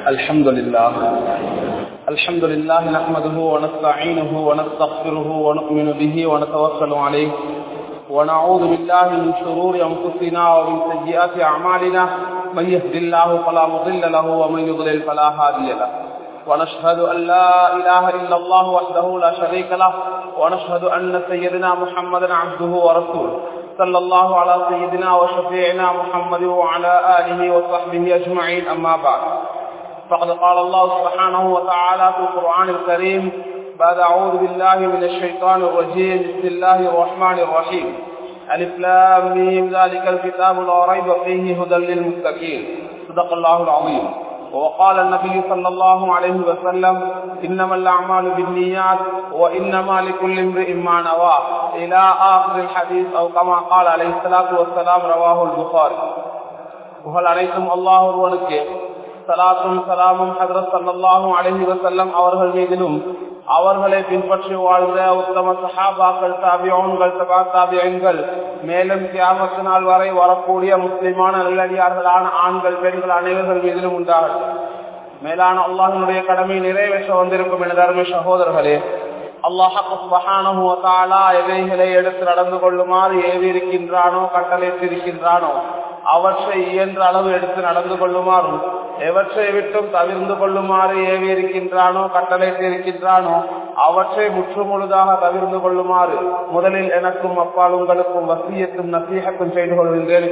الحمد لله الحمد لله نحمده ونستعينه ونستغفره ونؤمن به ونتوكل عليه ونعوذ بالله من شرور أنفسنا ومن سيئات أعمالنا من يهد الله فلا مضل له ومن يضلل فلا هادي له ونشهد أن لا إله إلا الله وحده لا شريك له ونشهد أن سيدنا محمدا عبده ورسوله صلى الله على سيدنا وشفيعنا محمد وعلى آله وصحبه أجمعين أما بعد فقد قال الله سبحانه وتعالى في القرآن الكريم بعد أعوذ بالله من الشيطان الرجيم بسم الله الرحمن الرحيم ألف لام ميم ذلك الكتاب لا ريب فيه هدى للمتقين صدق الله العظيم وقال النبي صلى الله عليه وسلم إنما الأعمال بالنيات وإنما لكل امرئ ما نوى إلى آخر الحديث أو كما قال عليه الصلاة والسلام رواه البخاري புகழ் அனைத்தும் அல்லாஹ் ஒருவனுக்கு சலாத்தும் சலாமும் ஹதரத் சல்லாஹூ அலஹி வசல்லம் அவர்கள் மீதிலும் அவர்களை பின்பற்றி வாழ்ந்த உத்தம சஹாபாக்கள் தாபியோன்கள் சபா தாபியன்கள் மேலும் தியாகத்து நாள் வரை வரக்கூடிய முஸ்லிமான நல்லடியார்களான ஆண்கள் பெண்கள் அனைவர்கள் மீதிலும் உண்டாகும் மேலான அல்லாஹினுடைய கடமை நிறைவேற்ற வந்திருக்கும் என தர்ம சகோதரர்களே அல்லாஹாலா எவைகளை எடுத்து நடந்து கொள்ளுமாறு ஏவி இருக்கின்றானோ கட்டளைத்திருக்கின்றானோ அவற்றை இயன்ற அளவு எடுத்து நடந்து கொள்ளுமாறும் எவற்றை விட்டும் தவிர்ந்து கொள்ளுமாறு ஏவி இருக்கின்றானோ கட்டளைத்து இருக்கின்றானோ அவற்றை முற்றுமுழுதாக தவிர்ந்து கொள்ளுமாறு முதலில் எனக்கும் அப்பால் உங்களுக்கும் வசியத்தும் நசீகத்தும் செய்து கொள்கின்றேன்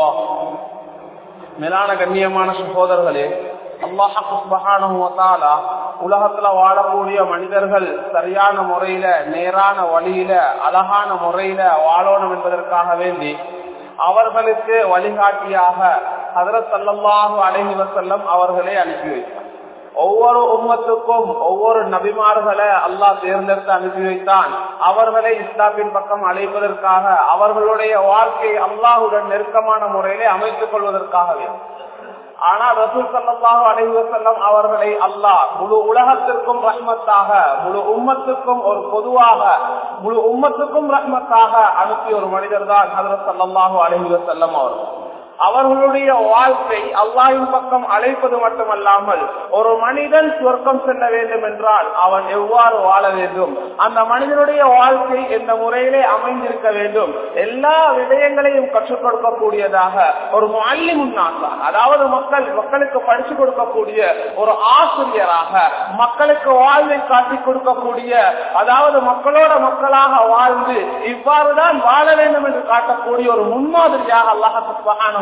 மேலான கண்ணியமான சகோதரர்களே அல்லாஹாலா உலகத்துல வாழக்கூடிய மனிதர்கள் சரியான முறையில நேரான வழியில அழகான முறையில வாழணும் என்பதற்காக வேண்டி அவர்களுக்கு வழிகாட்டியாக ஹதரத் சல்லாஹு அலஹி வசல்லம் அவர்களை அனுப்பி வைத்தார் ஒவ்வொரு உம்மத்துக்கும் ஒவ்வொரு நபிமார்களை அல்லாஹ் தேர்ந்தெடுத்து அனுப்பி வைத்தான் அவர்களை இஸ்லாமின் பக்கம் அழைப்பதற்காக அவர்களுடைய வாழ்க்கை அல்லாஹுடன் நெருக்கமான முறையிலே அமைத்துக் கொள்வதற்காகவே ஆனா ரசூல் சல்லாஹூ அலைவசல்லம் அவர்களை அல்லாஹ் முழு உலகத்திற்கும் ரஹ்மத்தாக முழு உம்மத்துக்கும் ஒரு பொதுவாக முழு உம்மத்துக்கும் ரஹ்மத்தாக அனுப்பிய ஒரு மனிதர் தான் ஹதரத் சல்லாஹூ அலைவசல்லம் அவர்கள் அவர்களுடைய வாழ்க்கை அல்லாஹின் பக்கம் அழைப்பது மட்டுமல்லாமல் ஒரு மனிதன் சுவர்க்கம் செல்ல வேண்டும் என்றால் அவன் எவ்வாறு வாழ வேண்டும் அந்த மனிதனுடைய வாழ்க்கை எந்த முறையிலே அமைந்திருக்க வேண்டும் எல்லா விடயங்களையும் கற்றுக் கொடுக்கக்கூடியதாக ஒரு மல்லி முன்னாசார் அதாவது மக்கள் மக்களுக்கு படிச்சு கொடுக்கக்கூடிய ஒரு ஆசிரியராக மக்களுக்கு வாழ்வை காட்டி கொடுக்கக்கூடிய அதாவது மக்களோட மக்களாக வாழ்ந்து இவ்வாறுதான் வாழ வேண்டும் என்று காட்டக்கூடிய ஒரு முன்மாதிரியாக அல்லாஹான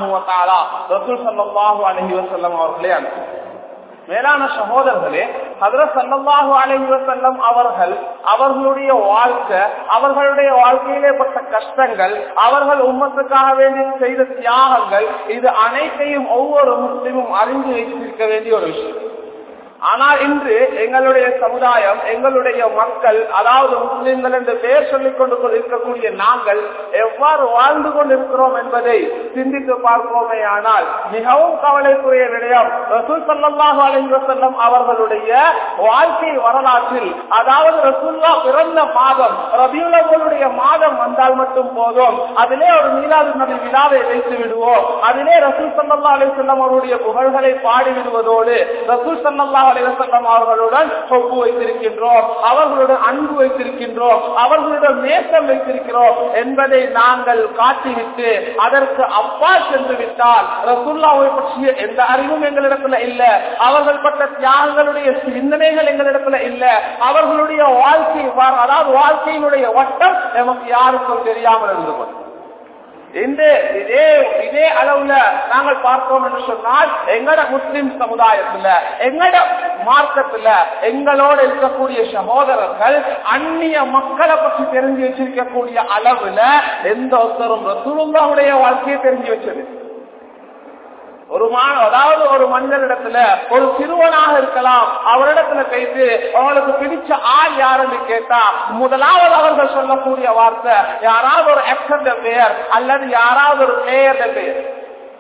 அவர்களே மேலான சகோதரர்களே ஹதரத் சல்லாஹூ அலஹி வசல்லம் அவர்கள் அவர்களுடைய வாழ்க்கை அவர்களுடைய வாழ்க்கையிலே பட்ட கஷ்டங்கள் அவர்கள் உம்மத்துக்காக வேண்டி செய்த தியாகங்கள் இது அனைத்தையும் ஒவ்வொரு முஸ்லிமும் அறிந்து வைத்திருக்க வேண்டிய ஒரு விஷயம் ஆனால் இன்று எங்களுடைய சமுதாயம் எங்களுடைய மக்கள் அதாவது முஸ்லிம்கள் என்று பெயர் சொல்லிக் கொண்டு இருக்கக்கூடிய நாங்கள் எவ்வாறு வாழ்ந்து கொண்டிருக்கிறோம் என்பதை சிந்தித்து பார்ப்போமே ஆனால் மிகவும் கவலைக்குரிய விடயம் ரசூல் சல்லாஹூ அலிவசல்லம் அவர்களுடைய வாழ்க்கை வரலாற்றில் அதாவது ரசூல்லா பிறந்த மாதம் ரபியுலகளுடைய மாதம் வந்தால் மட்டும் போதும் அதிலே ஒரு மீலாது நபி விழாவை வைத்து விடுவோம் அதிலே ரசூல் சல்லா அலிசல்லம் அவருடைய புகழ்களை பாடி விடுவதோடு ரசூல் சல்லா அலிவசல்லம் அவர்களுடன் ஒப்பு வைத்திருக்கின்றோம் அவர்களுடன் அன்பு வைத்திருக்கின்றோம் அவர்களுடன் நேசம் வைத்திருக்கிறோம் என்பதை நாங்கள் காட்டிவிட்டு அதற்கு அப்பா சென்று விட்டால் ரசுல்லாவை பற்றிய எந்த அறிவும் எங்களிடத்துல இல்ல அவர்கள் பட்ட தியாகங்களுடைய சிந்தனைகள் எங்களிடத்துல இல்ல அவர்களுடைய வாழ்க்கை அதாவது வாழ்க்கையினுடைய வட்டம் நமக்கு யாருக்கும் தெரியாமல் இருந்து கொண்டு இந்த இதே இதே அளவுல நாங்கள் பார்த்தோம் என்று சொன்னால் எங்கட முஸ்லிம் சமுதாயத்துல எங்கட மார்க்கத்துல எங்களோட இருக்கக்கூடிய சகோதரர்கள் அந்நிய மக்களை பற்றி தெரிஞ்சு வச்சிருக்கக்கூடிய அளவுல எந்த ஒருத்தரும் ரசூலுல்லாவுடைய வாழ்க்கையை தெரிஞ்சு வச்சது ஒரு மான அதாவது ஒரு மனிதனிடத்துல ஒரு சிறுவனாக இருக்கலாம் அவரிடத்துல பேசி அவங்களுக்கு பிடிச்ச ஆள் யாருன்னு கேட்டா முதலாவது அவர்கள் சொல்லக்கூடிய வார்த்தை யாராவது ஒரு ஆக்டர் பெயர் அல்லது யாராவது ஒரு பிளேயர் பெயர்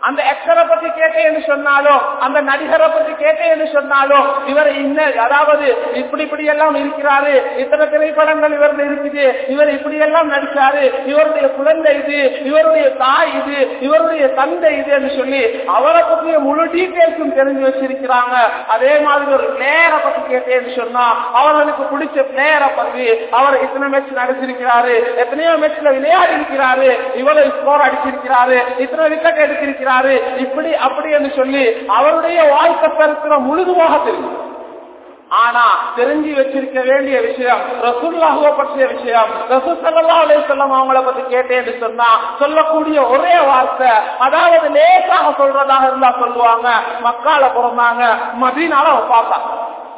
அந்த ஆக்டரை பத்தி கேட்டேன்னு சொன்னாலும் அந்த நடிகரை பத்தி கேட்டேன்னு சொன்னாலும் இவர் இன்ன அதாவது இப்படி இப்படி எல்லாம் இருக்கிறாரு இத்தனை திரைப்படங்கள் இவர் இருக்குது இவர் இப்படி எல்லாம் நடிச்சாரு இவருடைய குழந்தை இது இவருடைய தாய் இது இவருடைய தந்தை இது என்று சொல்லி அவரை பற்றிய முழு டீட்டெயில்ஸும் தெரிஞ்சு வச்சிருக்கிறாங்க அதே மாதிரி ஒரு பிளேயரை பத்தி கேட்டேன்னு சொன்னா அவர்களுக்கு பிடிச்ச பிளேயரை பத்தி அவர் இத்தனை மேட்ச் நடிச்சிருக்கிறாரு எத்தனையோ மேட்ச்ல விளையாடி இருக்கிறாரு இவ்வளவு ஸ்கோர் அடிச்சிருக்கிறாரு இத்தனை விக்கெட் எடுத்திருக்கிறாரு இப்படி அப்படி என்று சொல்லி அவருடைய வாழ்க்கை சரித்திரம் முழுதுமாக தெரியும் ஆனா தெரிஞ்சு வச்சிருக்க வேண்டிய விஷயம் ரசூல்லாஹுவ பற்றிய விஷயம் ரசூல் சல்லா அலையம் அவங்கள பத்தி கேட்டேன்னு சொன்னா சொல்லக்கூடிய ஒரே வார்த்தை அதாவது லேசாக சொல்றதாக இருந்தா சொல்லுவாங்க மக்கால பிறந்தாங்க மதீனால பார்த்தாங்க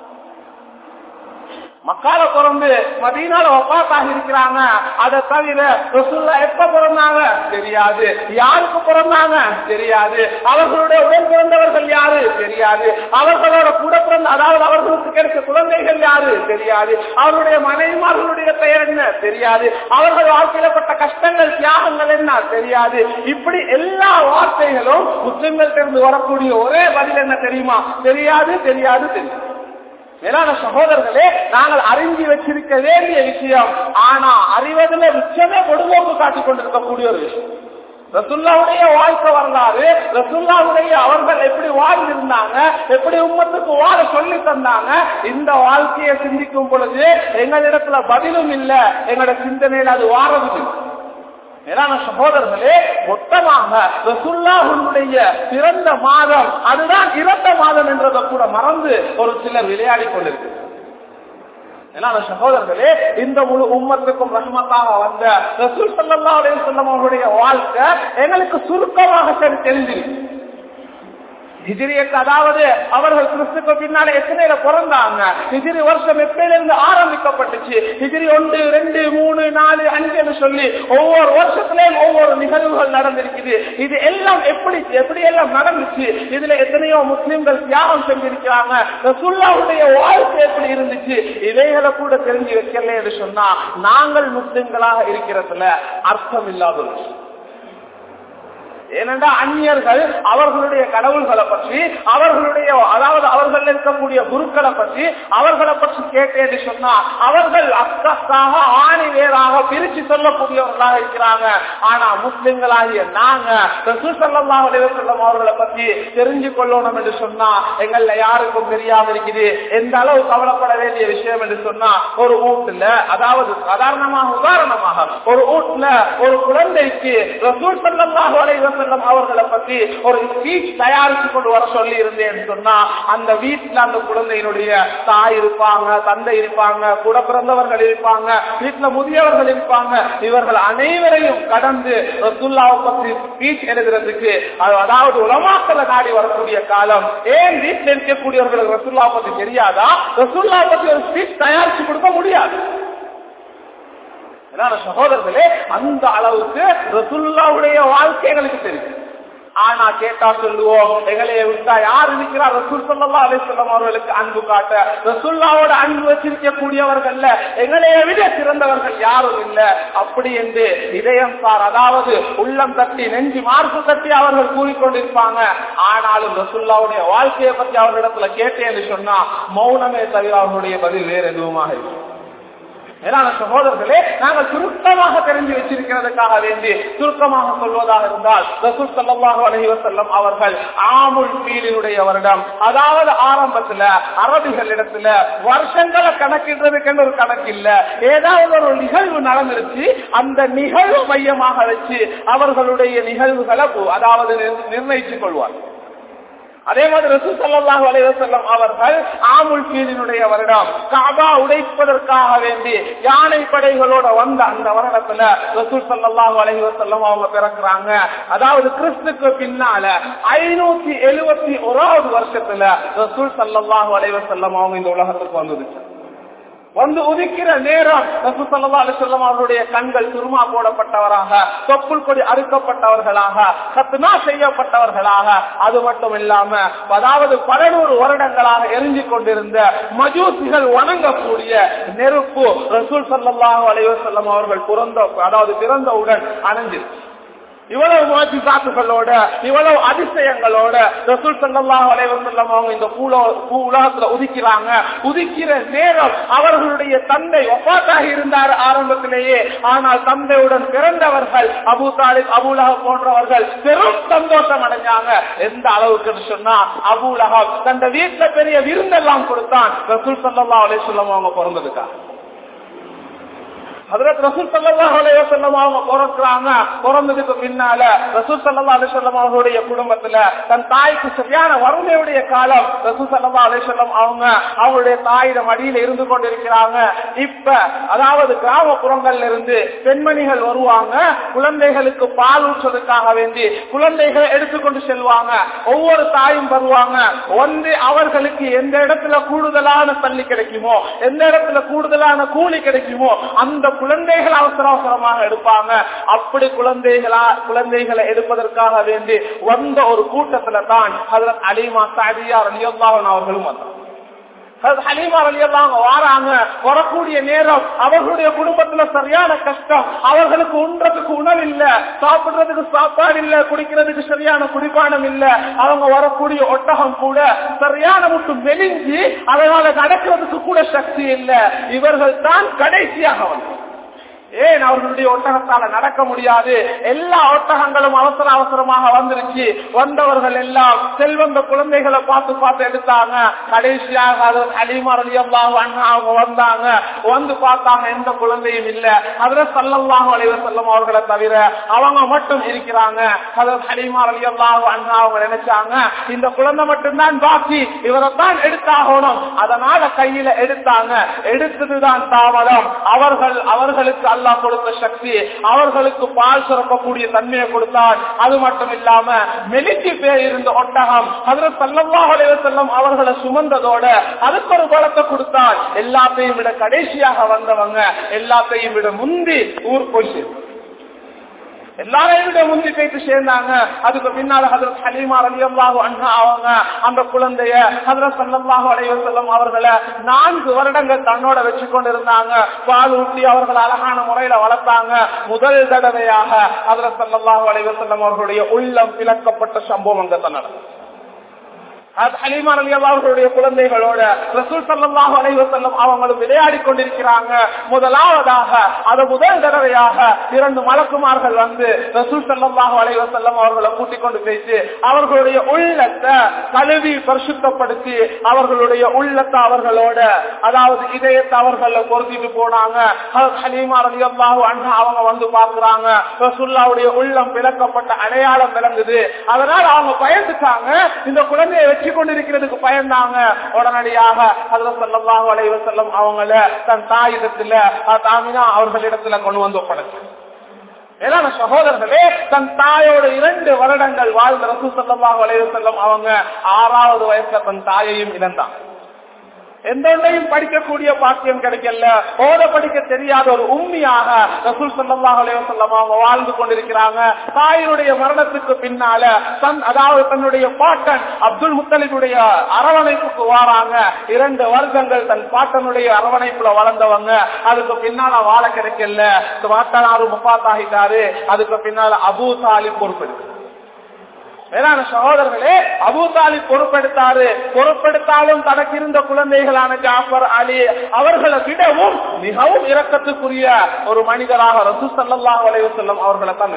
மக்கால பிறந்து மதீனால ஒப்பாத்தாக இருக்கிறாங்க அதை தவிர ரசூல்லா எப்ப பிறந்தாங்க தெரியாது யாருக்கு பிறந்தாங்க தெரியாது அவர்களுடைய உடன் பிறந்தவர்கள் யாரு தெரியாது அவர்களோட கூட பிறந்த அதாவது அவர்களுக்கு கிடைத்த குழந்தைகள் யாரு தெரியாது அவருடைய மனைவிமார்களுடைய பெயர் என்ன தெரியாது அவர்கள் வாழ்க்கையிலப்பட்ட கஷ்டங்கள் தியாகங்கள் என்ன தெரியாது இப்படி எல்லா வார்த்தைகளும் முஸ்லிம்கள் இருந்து வரக்கூடிய ஒரே பதில் என்ன தெரியுமா தெரியாது தெரியாது தெரியாது மேலான சகோதரர்களே நாங்கள் அறிஞ்சு வச்சிருக்க வேண்டிய விஷயம் ஆனா அறிவதில் நிச்சயமே பொடுபோக்கு காட்டிக் கொண்டிருக்கக்கூடிய ஒரு விஷயம் ரசுல்லாவுடைய வாழ்க்கை வரலாறு ரசுல்லாவுடைய அவர்கள் எப்படி வாழ்ந்திருந்தாங்க எப்படி உம்மத்துக்கு வாழ சொல்லி தந்தாங்க இந்த வாழ்க்கையை சிந்திக்கும் பொழுது எங்களிடத்துல பதிலும் இல்லை எங்களோட சிந்தனையில் அது வாரதும் இல்லை மேலான சகோதரர்களே மொத்தமாக ரசுல்லாவுடைய பிறந்த மாதம் அதுதான் இறந்த மாதம் என்றதை கூட மறந்து ஒரு சிலர் விளையாடி கொண்டிருக்கு மேலான சகோதரர்களே இந்த முழு உம்மத்துக்கும் ரஹ்மத்தாக வந்த ரசூல் சல்லா அலையம் சொல்லம் அவருடைய வாழ்க்கை எங்களுக்கு சுருக்கமாக சரி தெரிஞ்சிருக்கு ஹிஜிரியக்கு அதாவது அவர்கள் கிறிஸ்துக்கு பின்னால எத்தனையில பிறந்தாங்க ஹிஜிரி வருஷம் எப்பயிலிருந்து ஆரம்பிக்கப்பட்டுச்சு ஹிஜிரி ஒன்று ரெண்டு மூணு நாலு அஞ்சுன்னு சொல்லி ஒவ்வொரு வருஷத்திலேயும் ஒவ்வொரு நிகழ்வுகள் நடந்திருக்குது இது எல்லாம் எப்படி எப்படி எல்லாம் நடந்துச்சு இதுல எத்தனையோ முஸ்லிம்கள் தியாகம் செஞ்சிருக்கிறாங்க ரசுல்லாவுடைய வாழ்க்கை எப்படி இருந்துச்சு இவைகளை கூட தெரிஞ்சு வைக்கல என்று சொன்னா நாங்கள் முஸ்லிம்களாக இருக்கிறதுல அர்த்தம் இல்லாத ஒரு விஷயம் ஏனென்றா அந்நியர்கள் அவர்களுடைய கடவுள்களை பற்றி அவர்களுடைய அதாவது அவர்கள் இருக்கக்கூடிய குருக்களை பற்றி அவர்களை பற்றி கேட்டேன்னு சொன்னா அவர்கள் அக்கஸ்தாக ஆணி வேறாக பிரிச்சு சொல்லக்கூடியவர்களாக இருக்கிறாங்க ஆனா முஸ்லிம்களாகிய நாங்க செல்லம் அவர்களை பத்தி தெரிஞ்சு கொள்ளணும் என்று சொன்னா எங்கள்ல யாருக்கும் தெரியாம இருக்குது எந்த அளவு கவலைப்பட வேண்டிய விஷயம் என்று சொன்னா ஒரு வீட்டுல அதாவது சாதாரணமாக உதாரணமாக ஒரு வீட்டுல ஒரு குழந்தைக்கு ரசூல் சல்லாஹ் அலைவ செல்லம் அவர்களை பத்தி ஒரு ஸ்பீச் தயாரித்து கொண்டு வர சொல்லி இருந்தேன் சொன்னா அந்த வீட்டுல அந்த குழந்தையினுடைய தாய் இருப்பாங்க தந்தை இருப்பாங்க கூட பிறந்தவர்கள் இருப்பாங்க வீட்டுல முதியவர்கள் இருப்பாங்க இவர்கள் அனைவரையும் கடந்து ரசுல்லாவை பற்றி ஸ்பீச் எழுதுறதுக்கு அதாவது உலமாக்கல நாடி வரக்கூடிய காலம் ஏன் வீட்டில் இருக்கக்கூடியவர்களுக்கு ரசுல்லா பத்தி தெரியாதா ரசுல்லா பத்தி ஒரு ஸ்பீச் தயாரிச்சு கொடுக்க முடியாது சகோதரர்களே அந்த அளவுக்கு ரசுல்லாவுடைய வாழ்க்கை எங்களுக்கு தெரியும் ஆனா கேட்டா சொல்லுவோம் எங்களைய விட்டா யார் இருக்கிறார் ரசூல் சொல்லா அலிஸ்லாம் அவர்களுக்கு அன்பு காட்ட ரசுல்லாவோட அன்பு வச்சிருக்க கூடியவர்கள் எங்களைய விட சிறந்தவர்கள் யாரும் இல்ல அப்படி என்று இதயம் சார் அதாவது உள்ளம் தட்டி நெஞ்சு மார்பு தட்டி அவர்கள் கூறிக்கொண்டிருப்பாங்க ஆனாலும் ரசுல்லாவுடைய வாழ்க்கையை பத்தி அவர்களிடத்துல கேட்டேன்னு சொன்னா மௌனமே தவிர அவர்களுடைய பதில் வேற எதுவுமாக இருக்கும் மேலான சகோதரர்களே நாங்கள் சுருக்கமாக தெரிஞ்சு வச்சிருக்கிறதுக்காக வேண்டி சுருக்கமாக சொல்வதாக இருந்தால் ரசூல் சல்லாஹு அலஹி வசல்லம் அவர்கள் ஆமுல் பீலினுடைய வருடம் அதாவது ஆரம்பத்துல அரபிகள் இடத்துல வருஷங்களை கணக்கிடுறதுக்கு ஒரு கணக்கு இல்ல ஏதாவது ஒரு நிகழ்வு நடந்துருச்சு அந்த நிகழ்வு மையமாக வச்சு அவர்களுடைய நிகழ்வுகளை அதாவது நிர்ணயித்துக் கொள்வார்கள் அதே மாதிரி ரசூ சல்லாஹு அலைவசல்லம் அவர்கள் ஆமுல் பீலினுடைய வருடம் காபா உடைப்பதற்காக வேண்டி யானை படைகளோட வந்த அந்த வருடத்துல ரசூல் சல்லாஹு அலைவசல்லம் அவங்க பிறக்கிறாங்க அதாவது கிறிஸ்துக்கு பின்னால ஐநூத்தி எழுபத்தி ஓராவது வருஷத்துல ரசூல் சல்லாஹு அலைவசல்லம் அவங்க இந்த உலகத்துக்கு வந்துருச்சு வந்து உதிக்கிற நேரம் ரசூசல்லா அலிசல்லம் அவருடைய கண்கள் துருமா போடப்பட்டவராக தொப்புள் கொடி அறுக்கப்பட்டவர்களாக சத்துனா செய்யப்பட்டவர்களாக அது மட்டும் இல்லாம அதாவது பதினோரு வருடங்களாக எரிஞ்சு கொண்டிருந்த மஜூசிகள் வணங்கக்கூடிய நெருப்பு ரசூல் சல்லாஹூ அலைவசல்லம் அவர்கள் பிறந்த அதாவது பிறந்தவுடன் அணைஞ்சிருச்சு இவ்வளவு முயற்சிகளோட இவ்வளவு அதிசயங்களோட ரசூல் சல்லாஹ் அலைவசல்லம் அவங்க இந்த பூலோ பூ உலகத்துல உதிக்கிறாங்க உதிக்கிற நேரம் அவர்களுடைய தந்தை ஒப்பாத்தாக இருந்தார் ஆரம்பத்திலேயே ஆனால் தந்தையுடன் பிறந்தவர்கள் அபு தாலிப் அபுலகம் போன்றவர்கள் பெரும் சந்தோஷம் அடைஞ்சாங்க எந்த அளவுக்கு சொன்னா அபுலகம் தந்த வீட்டுல பெரிய விருந்தெல்லாம் கொடுத்தான் ரசூல் சல்லா அலைவசல்லம் அவங்க பிறந்ததுக்காக ஹதரத் ரசூல் சல்லல்லாஹு அலைஹி வஸல்லம் அவங்க பிறக்கிறாங்க பிறந்ததுக்கு பின்னால ரசூல் சல்லல்லாஹு அலைஹி வஸல்லம் அவர்களுடைய குடும்பத்துல தன் தாய்க்கு சரியான வறுமையுடைய காலம் ரசூல் சல்லல்லாஹு அலைஹி வஸல்லம் அவங்க அவங்களுடைய தாயிட மடியில இருந்து கொண்டிருக்கிறாங்க இப்ப அதாவது கிராமப்புறங்கள்ல இருந்து பெண்மணிகள் வருவாங்க குழந்தைகளுக்கு பால் ஊற்றுவதற்காக வேண்டி குழந்தைகளை எடுத்துக்கொண்டு செல்வாங்க ஒவ்வொரு தாயும் வருவாங்க வந்து அவர்களுக்கு எந்த இடத்துல கூடுதலான தள்ளி கிடைக்குமோ எந்த இடத்துல கூடுதலான கூலி கிடைக்குமோ அந்த குழந்தைகள் அவசர அவசரமாக எடுப்பாங்க அப்படி குழந்தைகளா குழந்தைகளை எடுப்பதற்காக வேண்டி வந்த ஒரு கூட்டத்துல தான் அதுல அலிமா சாதியார் அலியல்லாவன் அவர்களும் வந்தார் ஹலீமார் அலி எல்லாம் வாராங்க வரக்கூடிய நேரம் அவர்களுடைய குடும்பத்துல சரியான கஷ்டம் அவர்களுக்கு உண்றதுக்கு உணவு இல்ல சாப்பிடுறதுக்கு சாப்பாடு இல்ல குடிக்கிறதுக்கு சரியான குடிப்பானம் இல்ல அவங்க வரக்கூடிய ஒட்டகம் கூட சரியான முட்டு மெலிஞ்சி அதனால நடக்கிறதுக்கு கூட சக்தி இல்ல இவர்கள் தான் கடைசியாக வந்தார் ஏன் அவர்களுடைய ஒட்டகத்தால நடக்க முடியாது எல்லா ஒட்டகங்களும் அவசர அவசரமாக வந்துருச்சு வந்தவர்கள் எல்லாம் செல்வந்த குழந்தைகளை பார்த்து பார்த்து எடுத்தாங்க கடைசியாக அது அலிமார் அவங்க வந்தாங்க வந்து பார்த்தாங்க எந்த குழந்தையும் இல்ல அதுல சல்லல்லாஹு அலைவ செல்லம் அவர்களை தவிர அவங்க மட்டும் இருக்கிறாங்க அதாவது ஹலிமார் அலி அல்லாஹ் அவங்க நினைச்சாங்க இந்த குழந்தை மட்டும்தான் பாக்கி இவரைத்தான் எடுத்தாகணும் அதனால கையில எடுத்தாங்க எடுத்ததுதான் தாமதம் அவர்கள் அவர்களுக்கு அல்லாஹ் கொடுத்த சக்தி அவர்களுக்கு பால் சுரக்கக்கூடிய தன்மையை கொடுத்தார் அது மட்டும் இல்லாம மெலிச்சி பேர் இருந்த ஒட்டகம் அதுல சல்லல்லாஹ் செல்லம் அவர்களை சுமந்ததோட அதுக்கு ஒரு பலத்தை கொடுத்தார் எல்லாத்தையும் விட கடைசியாக வந்தவங்க எல்லாத்தையும் விட முந்தி ஊர் போய் சேர்ந்தார் எல்லாரையும் விட முந்தி போயிட்டு சேர்ந்தாங்க அதுக்கு பின்னால ஹதரத் ஹலீமா அலி அல்லாஹு அண்ணா அவங்க அந்த குழந்தைய ஹதரத் சல்லாஹு அலைய செல்லம் அவர்களை நான்கு வருடங்கள் தன்னோட வச்சு கொண்டு இருந்தாங்க பால் ஊட்டி அவர்கள் அழகான முறையில வளர்த்தாங்க முதல் தடவையாக ஹதரத் சல்லாஹு அலைய செல்லம் அவர்களுடைய உள்ளம் பிளக்கப்பட்ட சம்பவம் அங்க தான் நடந்தது ஹலீமான் அலி அவர்களுடைய குழந்தைகளோட ரசூல் சல்லாஹு அலைவசல்லம் அவங்களும் விளையாடி கொண்டிருக்கிறாங்க முதலாவதாக அது முதல் தடவையாக இரண்டு மலக்குமார்கள் வந்து ரசூல் சல்லாஹு அலைவசல்லம் அவர்களை கூட்டிக் கொண்டு போயிட்டு அவர்களுடைய உள்ளத்தை கழுவி பரிசுத்தப்படுத்தி அவர்களுடைய உள்ளத்தை அவர்களோட அதாவது இதயத்தை அவர்கள பொருத்திட்டு போனாங்க ஹலீமா அலி அல்லாஹு அண்ணா அவங்க வந்து பாக்குறாங்க ரசூல்லாவுடைய உள்ளம் விளக்கப்பட்ட அடையாளம் விளங்குது அதனால அவங்க பயந்துட்டாங்க இந்த குழந்தையை வச்சு வச்சு கொண்டிருக்கிறதுக்கு பயந்தாங்க உடனடியாக அதுல செல்லமாக அலைவ செல்லம் அவங்கள தன் தாயிடத்துல தாமினா அவர்களிடத்துல கொண்டு வந்து ஒப்படைச்சு ஏன்னா சகோதரர்களே தன் தாயோட இரண்டு வருடங்கள் வாழ்ந்த ரசூ செல்லமாக அலைவ செல்லம் அவங்க ஆறாவது வயசுல தன் தாயையும் இழந்தாங்க எந்த ஒன்றையும் படிக்கக்கூடிய பாக்கியம் கிடைக்கல ஓத படிக்க தெரியாத ஒரு உண்மையாக ரசூல் சல்லாஹ் அலைவசல்லம் அவங்க வாழ்ந்து கொண்டிருக்கிறாங்க தாயினுடைய மரணத்துக்கு பின்னால தன் அதாவது தன்னுடைய பாட்டன் அப்துல் முத்தலிபுடைய அரவணைப்புக்கு வாராங்க இரண்டு வருஷங்கள் தன் பாட்டனுடைய அரவணைப்புல வளர்ந்தவங்க அதுக்கு பின்னால வாழ கிடைக்கல பாட்டனாரு முப்பாத்தாகிட்டாரு அதுக்கு பின்னால அபு தாலி பொறுப்பெடுக்கு வேளாண் சகோதரர்களே அபூதாலி பொறுப்பெடுத்தாரு பொறுப்பெடுத்தாலும் தனக்கு இருந்த குழந்தைகளான ஜாஃபர் அலி அவர்களை விடவும் மிகவும் இரக்கத்துக்குரிய ஒரு மனிதராக ரசூ சல்லாஹ் அலைவு செல்லம் அவர்களை தான்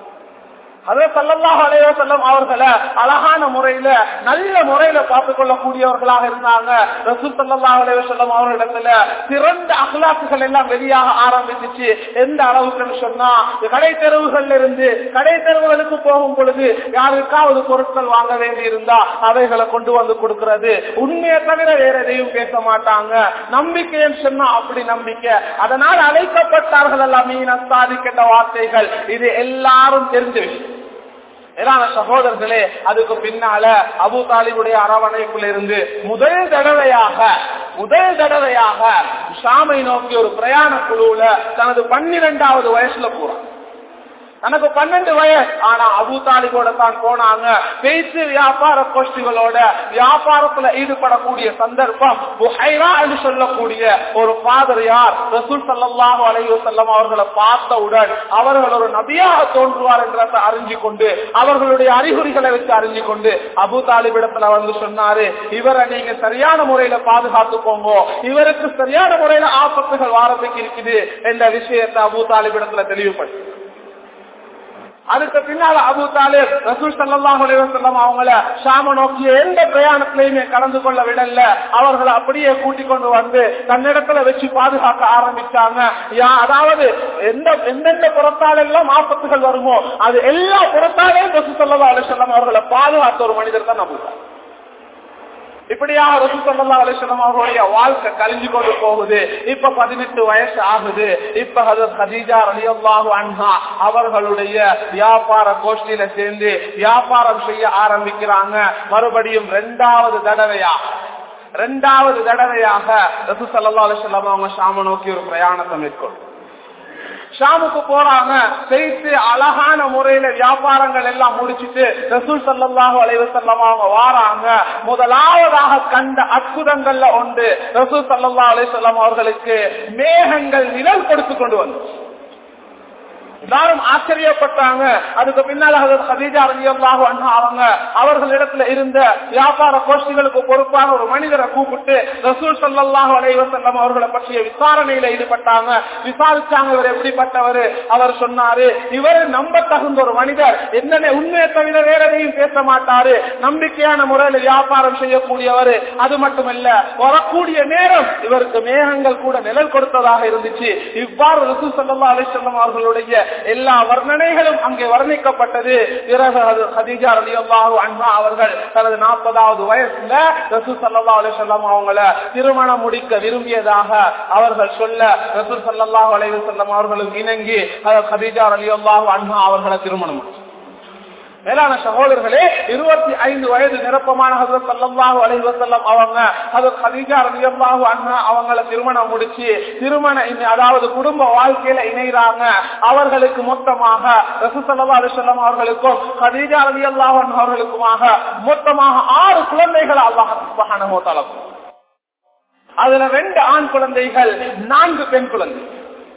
அதே சல்லல்லாஹ் அலைய செல்லம் அவர்களை அழகான முறையில நல்ல முறையில பார்த்துக் கொள்ளக்கூடியவர்களாக இருந்தாங்க ரசூல் சல்லல்லாஹ் அலைய செல்லம் அவர்களிடத்துல சிறந்த அகலாக்குகள் எல்லாம் வெளியாக ஆரம்பிச்சிச்சு எந்த அளவுக்குன்னு சொன்னா கடை தெருவுகள்ல இருந்து கடை தெருவுகளுக்கு போகும் பொழுது யாருக்காவது பொருட்கள் வாங்க வேண்டி இருந்தா அவைகளை கொண்டு வந்து கொடுக்கிறது உண்மையை தவிர வேற எதையும் பேச மாட்டாங்க நம்பிக்கைன்னு சொன்னா அப்படி நம்பிக்கை அதனால் அழைக்கப்பட்டார்கள் எல்லாம் மீன சாதிக்கின்ற வார்த்தைகள் இது எல்லாரும் தெரிஞ்ச விஷயம் ஏன்னா சகோதரர்களே அதுக்கு பின்னால அபு தாலிபுடைய அரவணைப்புல இருந்து முதல் தடவையாக முதல் தடவையாக ஷாமை நோக்கி ஒரு பிரயாண குழுவுல தனது பன்னிரெண்டாவது வயசுல போறான் எனக்கு பன்னெண்டு வயசு ஆனா அபு தாலிபோட தான் போனாங்க பேச்சு வியாபார கோஷ்டிகளோட வியாபாரத்துல ஈடுபடக்கூடிய சந்தர்ப்பம் புஹைரா என்று சொல்லக்கூடிய ஒரு ஃபாதர் யார் ரசூல் சல்லாஹு அலைஹி செல்லம் அவர்களை பார்த்தவுடன் அவர்கள் ஒரு நபியாக தோன்றுவார் என்றதை அறிஞ்சு கொண்டு அவர்களுடைய அறிகுறிகளை வச்சு அறிஞ்சு கொண்டு அபு தாலிபிடத்துல வந்து சொன்னாரு இவரை நீங்க சரியான முறையில பாதுகாத்துக்கோங்க இவருக்கு சரியான முறையில ஆபத்துகள் வாரத்துக்கு இருக்குது என்ற விஷயத்தை அபு தாலிபிடத்துல தெளிவுபடுத்தி அதுக்கு பின்னால அபு தாலிப் ரசூல் சல்லாஹ் அலைவசல்லம் அவங்கள ஷாம நோக்கிய எந்த பிரயாணத்திலையுமே கலந்து கொள்ள விடல அவர்களை அப்படியே கூட்டிக் கொண்டு வந்து தன்னிடத்துல வச்சு பாதுகாக்க ஆரம்பிச்சாங்க அதாவது எந்த எந்தெந்த புறத்தால் எல்லாம் ஆபத்துகள் வருமோ அது எல்லா புறத்தாலையும் ரசூல் சல்லா அலிசல்லாம் அவர்களை பாதுகாத்த ஒரு மனிதர் தான் நம்புகிறார் இப்படியாக ரசூசல்லா அலிஸ்லாம் அவர்களுடைய வாழ்க்கை கழிஞ்சு கொண்டு போகுது இப்ப பதினெட்டு வயசு ஆகுது இப்ப ஹதீஜா அலியல்லாஹு அன்ஹா அவர்களுடைய வியாபார கோஷ்டியில சேர்ந்து வியாபாரம் செய்ய ஆரம்பிக்கிறாங்க மறுபடியும் ரெண்டாவது தடவையா ரெண்டாவது தடவையாக ரசூ சல்லா அலிஸ்லாம் அவங்க ஷாம நோக்கி ஒரு பிரயாணத்தை மேற்கொள்ளும் ஷாமுக்கு போறாங்க செய்து அழகான முறையில வியாபாரங்கள் எல்லாம் முடிச்சிட்டு ரசூல் சல்லாஹூ அலைவசல்லம் அவங்க வாராங்க முதலாவதாக கண்ட அற்புதங்கள்ல ஒன்று ரசூல் சல்லா அலைவசல்லம் அவர்களுக்கு மேகங்கள் நிழல் கொடுத்து கொண்டு வந்து எல்லாரும் ஆச்சரியப்பட்டாங்க அதுக்கு பின்னால ஹதீஜா ரலியல்லாஹு அன்ஹா அவங்க அவர்களிடத்துல இருந்த வியாபார கோஷ்டிகளுக்கு பொறுப்பான ஒரு மனிதரை கூப்பிட்டு ரசூல் ஸல்லல்லாஹு அலைஹி வஸல்லம் அவர்களை பற்றிய விசாரணையில ஈடுபட்டாங்க விசாரிச்சாங்க இவர் எப்படிப்பட்டவர் அவர் சொன்னாரு இவர் நம்ப தகுந்த ஒரு மனிதர் என்னென்ன உண்மையை தவிர வேற எதையும் பேச மாட்டாரு நம்பிக்கையான முறையில் வியாபாரம் செய்யக்கூடியவர் அது மட்டுமல்ல வரக்கூடிய நேரம் இவருக்கு மேகங்கள் கூட நிழல் கொடுத்ததாக இருந்துச்சு இவ்வாறு ரசூல் ஸல்லல்லாஹு அலைஹி வஸல்லம் அவர்களுடைய எல்லா வர்ணனைகளும் அங்கே வர்ணிக்கப்பட்டது பிறகு அது ஹதீஜா ரலியல்லாஹு அன்ஹா அவர்கள் தனது நாற்பதாவது வயசுல ரசூல் ஸல்லல்லாஹு அலைஹி வஸல்லம் அவங்கள திருமணம் முடிக்க விரும்பியதாக அவர்கள் சொல்ல ரசூல் ஸல்லல்லாஹு அலைஹி வஸல்லம் அவர்களும் இணங்கி ஹதீஜா ரலியல்லாஹு அன்ஹா அவர்களை திருமணம் முடிச்சார் மேலான சகோதரர்களே இருபத்தி ஐந்து வயது நிரப்பமான ஹசரத் சல்லாஹூ அலஹி வசல்லம் அவங்க ஹசரத் ஹதீஜா ரலியல்லாஹு அன்ஹா அவங்கள திருமணம் முடிச்சு திருமண அதாவது குடும்ப வாழ்க்கையில இணைறாங்க அவர்களுக்கு மொத்தமாக ரசூ சல்லா அலிசல்லாம் அவர்களுக்கும் ஹதீஜா ரலியல்லாஹு அன்ஹா அவர்களுக்குமாக மொத்தமாக ஆறு குழந்தைகள் அல்லாஹ் சுப்ஹானஹு வ தஆலா அதுல ரெண்டு ஆண் குழந்தைகள் நான்கு பெண் குழந்தைகள்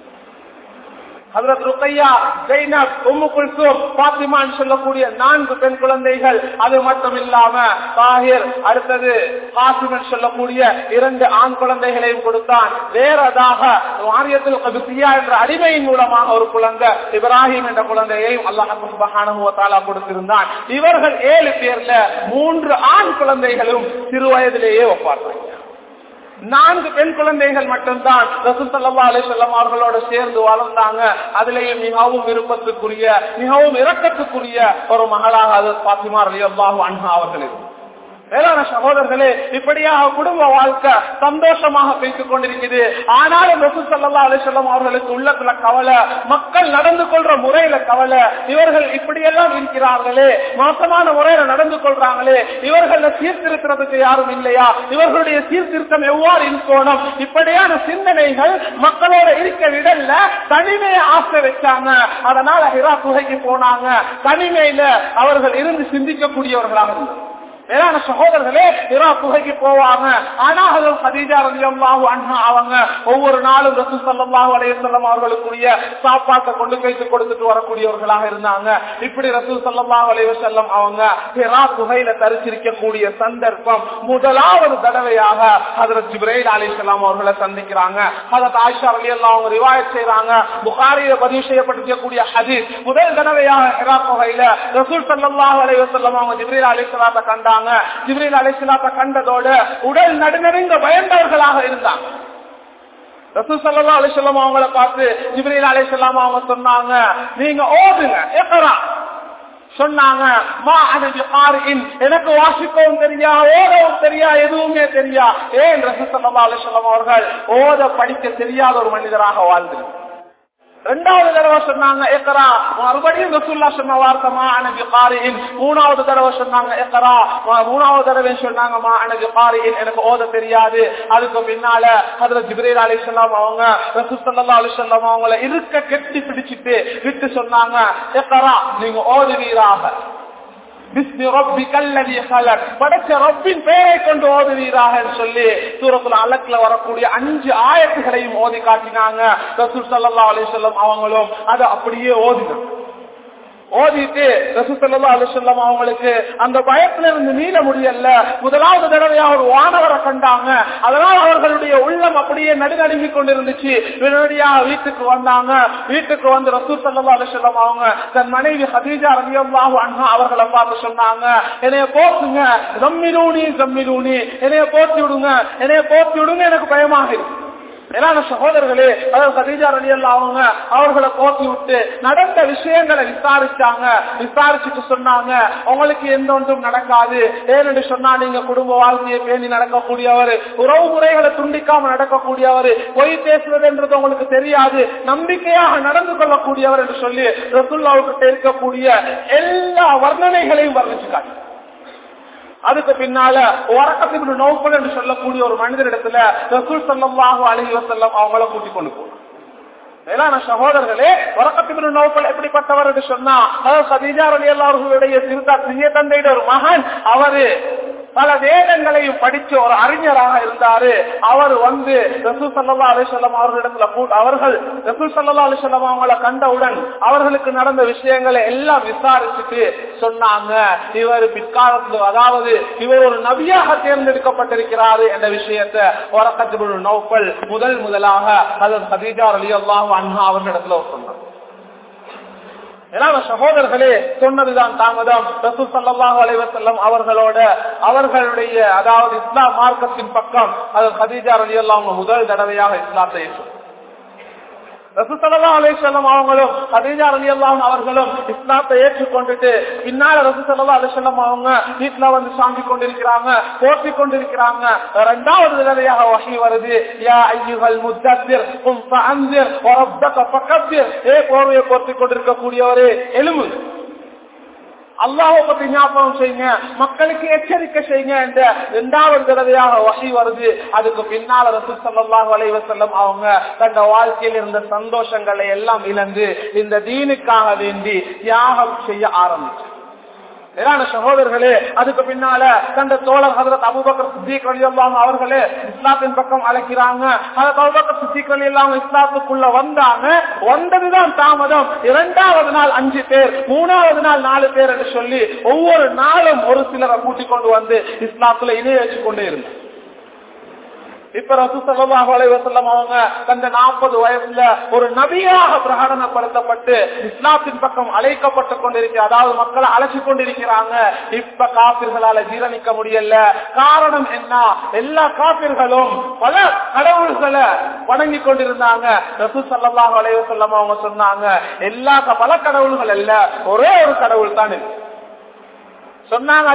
ஹசரத் ருக்கையா ஜெய்னப் உம்மு குல்சூம் பாத்திமான் சொல்லக்கூடிய நான்கு பெண் குழந்தைகள் அது மட்டும் இல்லாம தாகிர் அடுத்தது காசிமன் சொல்லக்கூடிய இரண்டு ஆண் குழந்தைகளையும் கொடுத்தான் வேறதாக வாரியத்தில் கபிசியா என்ற அடிமையின் மூலமாக ஒரு குழந்தை இப்ராஹிம் என்ற குழந்தையையும் அல்லாஹால கொடுத்திருந்தான் இவர்கள் ஏழு பேர்ல மூன்று ஆண் குழந்தைகளும் சிறு வயதிலேயே ஒப்பார்கள் நான்கு பெண் குழந்தைகள் மட்டும்தான் ரசூசல்லா அலிசல்லாம் அவர்களோட சேர்ந்து வளர்ந்தாங்க அதுலேயும் மிகவும் விருப்பத்துக்குரிய மிகவும் இரக்கத்துக்குரிய ஒரு மகளாக அது பாத்திமா அலி அல்லாஹு அன்ஹா அவர்கள் வேளாண் சகோதரர்களே இப்படியாக குடும்ப வாழ்க்கை சந்தோஷமாக பேசிக் கொண்டிருக்குது ஆனாலும் ரசூ சல்லா அலிசல்லாம் அவர்களுக்கு உள்ளத்துல கவலை மக்கள் நடந்து கொள்ற முறையில கவலை இவர்கள் இப்படியெல்லாம் இருக்கிறார்களே மோசமான முறையில நடந்து கொள்றாங்களே இவர்கள சீர்திருத்துறதுக்கு யாரும் இல்லையா இவர்களுடைய சீர்திருத்தம் எவ்வாறு இருக்கணும் இப்படியான சிந்தனைகள் மக்களோட இருக்க விடல தனிமையை ஆசை வச்சாங்க அதனால ஹிரா குகைக்கு போனாங்க தனிமையில அவர்கள் இருந்து சிந்திக்கக்கூடியவர்களாக இருந்தார் வேளாண் சகோதரர்களே இரா குகைக்கு போவாங்க ஆனா ஹதீஜா ரலியல்லாஹு அன்ஹா அவங்க ஒவ்வொரு நாளும் ரசூல் ஸல்லல்லாஹு அலைஹி வஸல்லம் அவர்களுக்குரிய சாப்பாட்டை கொண்டு போய் கொடுத்துட்டு வரக்கூடியவர்களாக இருந்தாங்க இப்படி ரசூல் ஸல்லல்லாஹு அலைஹி வஸல்லம் அவங்க இரா குகையில தரிசிக்கக்கூடிய சந்தர்ப்பம் முதலாவது தடவையாக ஹஜரத் ஜிப்ரீல் அலைஹிஸ்ஸலாம் அவர்களை சந்திக்கிறாங்க ஹஜரத் ஆயிஷா ரலியல்லாஹு அவங்க ரிவாயத் செய்றாங்க புகாரியில பதிவு செய்யப்பட்டிருக்கக்கூடிய ஹதீஸ் முதல் தடவையாக இரா குகையில ரசூல் ஸல்லல்லாஹு அலைஹி வஸல்லம் அவங்க ஜிப்ரீல் அலைஹிஸ்ஸலாத்தை கண்டாங்க இருந்தாங்க ஜிப்ரீல் அலைஹிஸ்ஸலாத்தை கண்டதோடு உடல் நடுநடுங்க பயந்தவர்களாக இருந்தாங்க ரசூல் சல்லா அலிசல்லாம் அவங்கள பார்த்து ஜிப்ரீல் அலிசல்லாம் அவங்க சொன்னாங்க நீங்க ஓதுங்க எக்கரா சொன்னாங்க எனக்கு வாசிக்கவும் தெரியா ஓதவும் தெரியா எதுவுமே தெரியா ஏன் ரசூல் சல்லா அலிசல்லாம் அவர்கள் ஓத படிக்க தெரியாத ஒரு மனிதராக வாழ்ந்திருக்கிறார் ரெண்டாவது தடவை சொன்னாங்க எக்கரா மறுபடியும் ரசூல்லா சொன்ன வார்த்தைமா அனபி காரியின் மூணாவது தடவை சொன்னாங்க எக்கரா மூணாவது தடவை சொன்னாங்க மா அனபி காரியின் எனக்கு ஓத தெரியாது அதுக்கு பின்னால அதுல ஜிப்ரீல் அலி சொல்லாம் அவங்க ரசூசல்லா அலி சொல்லாம் அவங்கள இருக்க கெட்டி பிடிச்சிட்டு விட்டு சொன்னாங்க எக்கரா நீங்க ஓதுவீராக படைச்ச ரப்பின் பெயரை கொண்டு ஓதுவீராக சொல்லி சூரத்துல அலக்குல வரக்கூடிய அஞ்சு ஆயத்துகளையும் ஓதி காட்டினாங்க ரசூல் சல்லா அலிசல்லம் அவங்களும் அதை அப்படியே ஓதினாங்க ஓதிட்டு ரசூசல்லா அலிசல்லம் அவங்களுக்கு அந்த பயத்துல இருந்து மீள முடியல முதலாவது தடவையா ஒரு வானவரை கண்டாங்க அதனால் அவர்களுடைய உள்ளம் அப்படியே நடுநடுங்கி கொண்டிருந்துச்சு உடனடியாக வீட்டுக்கு வந்தாங்க வீட்டுக்கு வந்து ரசூல் சல்லா அலிசல்லம் அவங்க தன் மனைவி ஹதீஜா ரவியல்லாஹு அண்ணா அவர்களை பார்த்து சொன்னாங்க என்னைய போத்துங்க ஜம்மிலூனி ஜம்மிலூனி என்னைய போத்தி விடுங்க என்னைய போத்தி விடுங்க எனக்கு பயமாக இருக்கு ஏன்னா சகோதரர்களே அதாவது கதீஜா அலி அவங்க அவர்களை போக்கி விட்டு நடந்த விஷயங்களை விசாரிச்சாங்க விசாரிச்சுட்டு சொன்னாங்க உங்களுக்கு எந்த ஒன்றும் நடக்காது ஏனென்று சொன்னா நீங்க குடும்ப வாழ்க்கையை பேணி நடக்கக்கூடியவர் உறவு முறைகளை துண்டிக்காம நடக்கக்கூடியவர் பொய் பேசுவதுன்றது உங்களுக்கு தெரியாது நம்பிக்கையாக நடந்து கொள்ளக்கூடியவர் என்று சொல்லி ரசுல்லாவுக்கு இருக்கக்கூடிய எல்லா வர்ணனைகளையும் வர்ணிச்சுக்காங்க அதுக்கு பின்னால உறக்கத்துக்கு நோக்கல் என்று சொல்லக்கூடிய ஒரு மனிதரிடத்துல ரசூல் சல்லாஹு அலஹி வசல்லம் அவங்கள கூட்டிக் கொண்டு போனாங்க மேலான சகோதரர்களே வரக்கத்தின் நோக்கல் எப்படிப்பட்டவர் என்று சொன்னா அதாவது சதீஜா அலி அவர்களுடைய சிறுதா சிறிய தந்தையிட ஒரு மகன் அவரு பல வேதங்களையும் படிச்ச ஒரு அறிஞராக இருந்தாரு அவர் வந்து ரசூல் சல்லா அலிசல்லாம் அவர்களிடத்துல அவர்கள் ரசூல் சல்லா அலிசல்லாம் அவங்கள கண்டவுடன் அவர்களுக்கு நடந்த விஷயங்களை எல்லாம் விசாரிச்சுட்டு சொன்னாங்க இவர் பிற்காலத்தில் அதாவது இவர் ஒரு நபியாக தேர்ந்தெடுக்கப்பட்டிருக்கிறாரு என்ற விஷயத்தை வரக்கத்து நோக்கல் முதல் முதலாக அது சதீஜா அலி அல்லாஹ் அண்ணா அவர்களிடத்துல சொன்னார் சகோதரர்களே சொன்னதுதான் தாமதம் ரசூல் சல்லாஹூ அலைவசல்லம் அவர்களோட அவர்களுடைய அதாவது இஸ்லாம் மார்க்கத்தின் பக்கம் அது ஹதீஜா அலி அல்லாஹ் முதல் தடவையாக இஸ்லாத்தை ரசூசல்லா அலிசல்லம் அவங்களும் ஹதீஜா அலி அல்லாஹ் அவர்களும் இஸ்லாத்தை ஏற்றுக்கொண்டுட்டு பின்னால ரசூசல்லா அலிசல்லம் அவங்க வீட்டுல வந்து சாந்தி கொண்டிருக்கிறாங்க போற்றி கொண்டிருக்கிறாங்க இரண்டாவது தடவையாக வகை வருது யா ஐயுகள் முத்தத்திர் உம் அந்திர் பக்கத்திர் ஏ போர்வையை போர்த்தி கொண்டிருக்கக்கூடியவரே எலும்பு அல்லாஹை பத்தி ஞாபகம் செய்யுங்க மக்களுக்கு எச்சரிக்கை செய்யுங்க என்ற இரண்டாவது தடவையாக வகை வருது அதுக்கு பின்னால ரசூல் சல்லாஹூ அலைவசல்லம் அவங்க தங்க வாழ்க்கையில் இருந்த சந்தோஷங்களை எல்லாம் இழந்து இந்த தீனுக்காக வேண்டி தியாகம் செய்ய ஆரம்பிச்சு மேலான சகோதரர்களே அதுக்கு பின்னால தந்த தோழர் ஹதரத் அபுபக்கர் சித்திக் அலி அல்லாம அவர்களே இஸ்லாத்தின் பக்கம் அழைக்கிறாங்க ஹதரத் அபுபக்கர் சித்திக் அலி இல்லாம இஸ்லாத்துக்குள்ள வந்தாங்க வந்ததுதான் தாமதம் இரண்டாவது நாள் அஞ்சு பேர் மூணாவது நாள் நாலு பேர் என்று சொல்லி ஒவ்வொரு நாளும் ஒரு சிலரை கூட்டிக் கொண்டு வந்து இஸ்லாத்துல இணைய வச்சு கொண்டே இருந்தாங்க இப்ப ரசூசல்லாஹு அலைஹி வஸல்லம் அவங்க தந்த நாற்பது வயசுல ஒரு நபியாக பிரகடனப்படுத்தப்பட்டு இஸ்லாத்தின் பக்கம் அழைக்கப்பட்டு கொண்டிருக்க அதாவது மக்களை அழைச்சு கொண்டிருக்கிறாங்க இப்ப காப்பிர்களால ஜீரணிக்க முடியல காரணம் என்ன எல்லா காப்பிர்களும் பல கடவுள்களை வணங்கி கொண்டிருந்தாங்க ரசூ சல்லாஹு அலைஹி வஸல்லம் அவங்க சொன்னாங்க எல்லா பல கடவுள்கள் அல்ல ஒரே ஒரு கடவுள் தான் இருக்கு சொன்னாங்க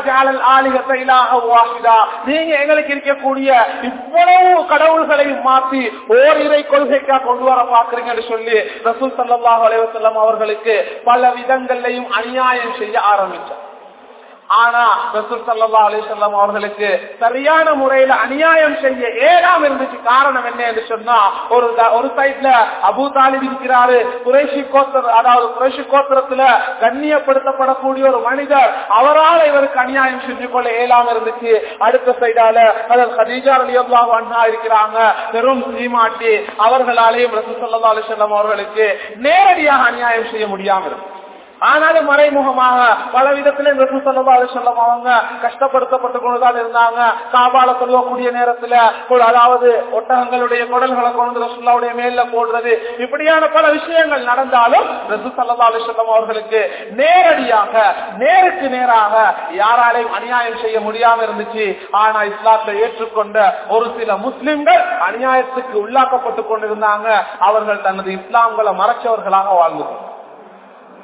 நீங்க எங்களுக்கு இருக்கக்கூடிய இவ்வளவு கடவுள்களையும் மாற்றி ஓர் இறை கொள்கைக்கா கொண்டு வர பாக்குறீங்கன்னு சொல்லி ரசூல் சல்லாஹ் அலைவசல்லம் அவர்களுக்கு பல விதங்கள்லையும் அநியாயம் செய்ய ஆரம்பிச்சார் ஆனா ரசூல் சல்லா அலிசல்லாம் அவர்களுக்கு சரியான முறையில அநியாயம் செய்ய ஏறாம இருந்துச்சு காரணம் என்ன என்று சொன்னா ஒரு ஒரு சைட்ல அபு தாலிப் இருக்கிறாரு குறைஷி கோத்திர அதாவது குறைஷி கோத்திரத்துல கண்ணியப்படுத்தப்படக்கூடிய ஒரு மனிதர் அவரால் இவருக்கு அநியாயம் செஞ்சு கொள்ள இயலாம இருந்துச்சு அடுத்த சைடால அதாவது ஹதீஜா அலி அல்லாஹ் அண்ணா இருக்கிறாங்க பெரும் சீமாட்டி அவர்களாலேயும் ரசூல் சல்லா அலிசல்லாம் அவர்களுக்கு நேரடியாக அநியாயம் செய்ய முடியாம இருக்கு ஆனாலும் மறைமுகமாக பல விதத்திலே சொல்லம் அவங்க கஷ்டப்படுத்தப்பட்டு கொண்டுதான் இருந்தாங்க காபால சொல்லக்கூடிய நேரத்துல அதாவது ஒட்டகங்களுடைய குடல்களை கொண்டு ரசுல்லாவுடைய மேல போடுறது இப்படியான பல விஷயங்கள் நடந்தாலும் ரசு சல்லா அலிசல்லம் அவர்களுக்கு நேரடியாக நேருக்கு நேராக யாராலையும் அநியாயம் செய்ய முடியாம இருந்துச்சு ஆனா இஸ்லாத்தை ஏற்றுக்கொண்ட ஒரு சில முஸ்லிம்கள் அநியாயத்துக்கு உள்ளாக்கப்பட்டு கொண்டிருந்தாங்க அவர்கள் தனது இஸ்லாம்களை மறைச்சவர்களாக வாழ்ந்து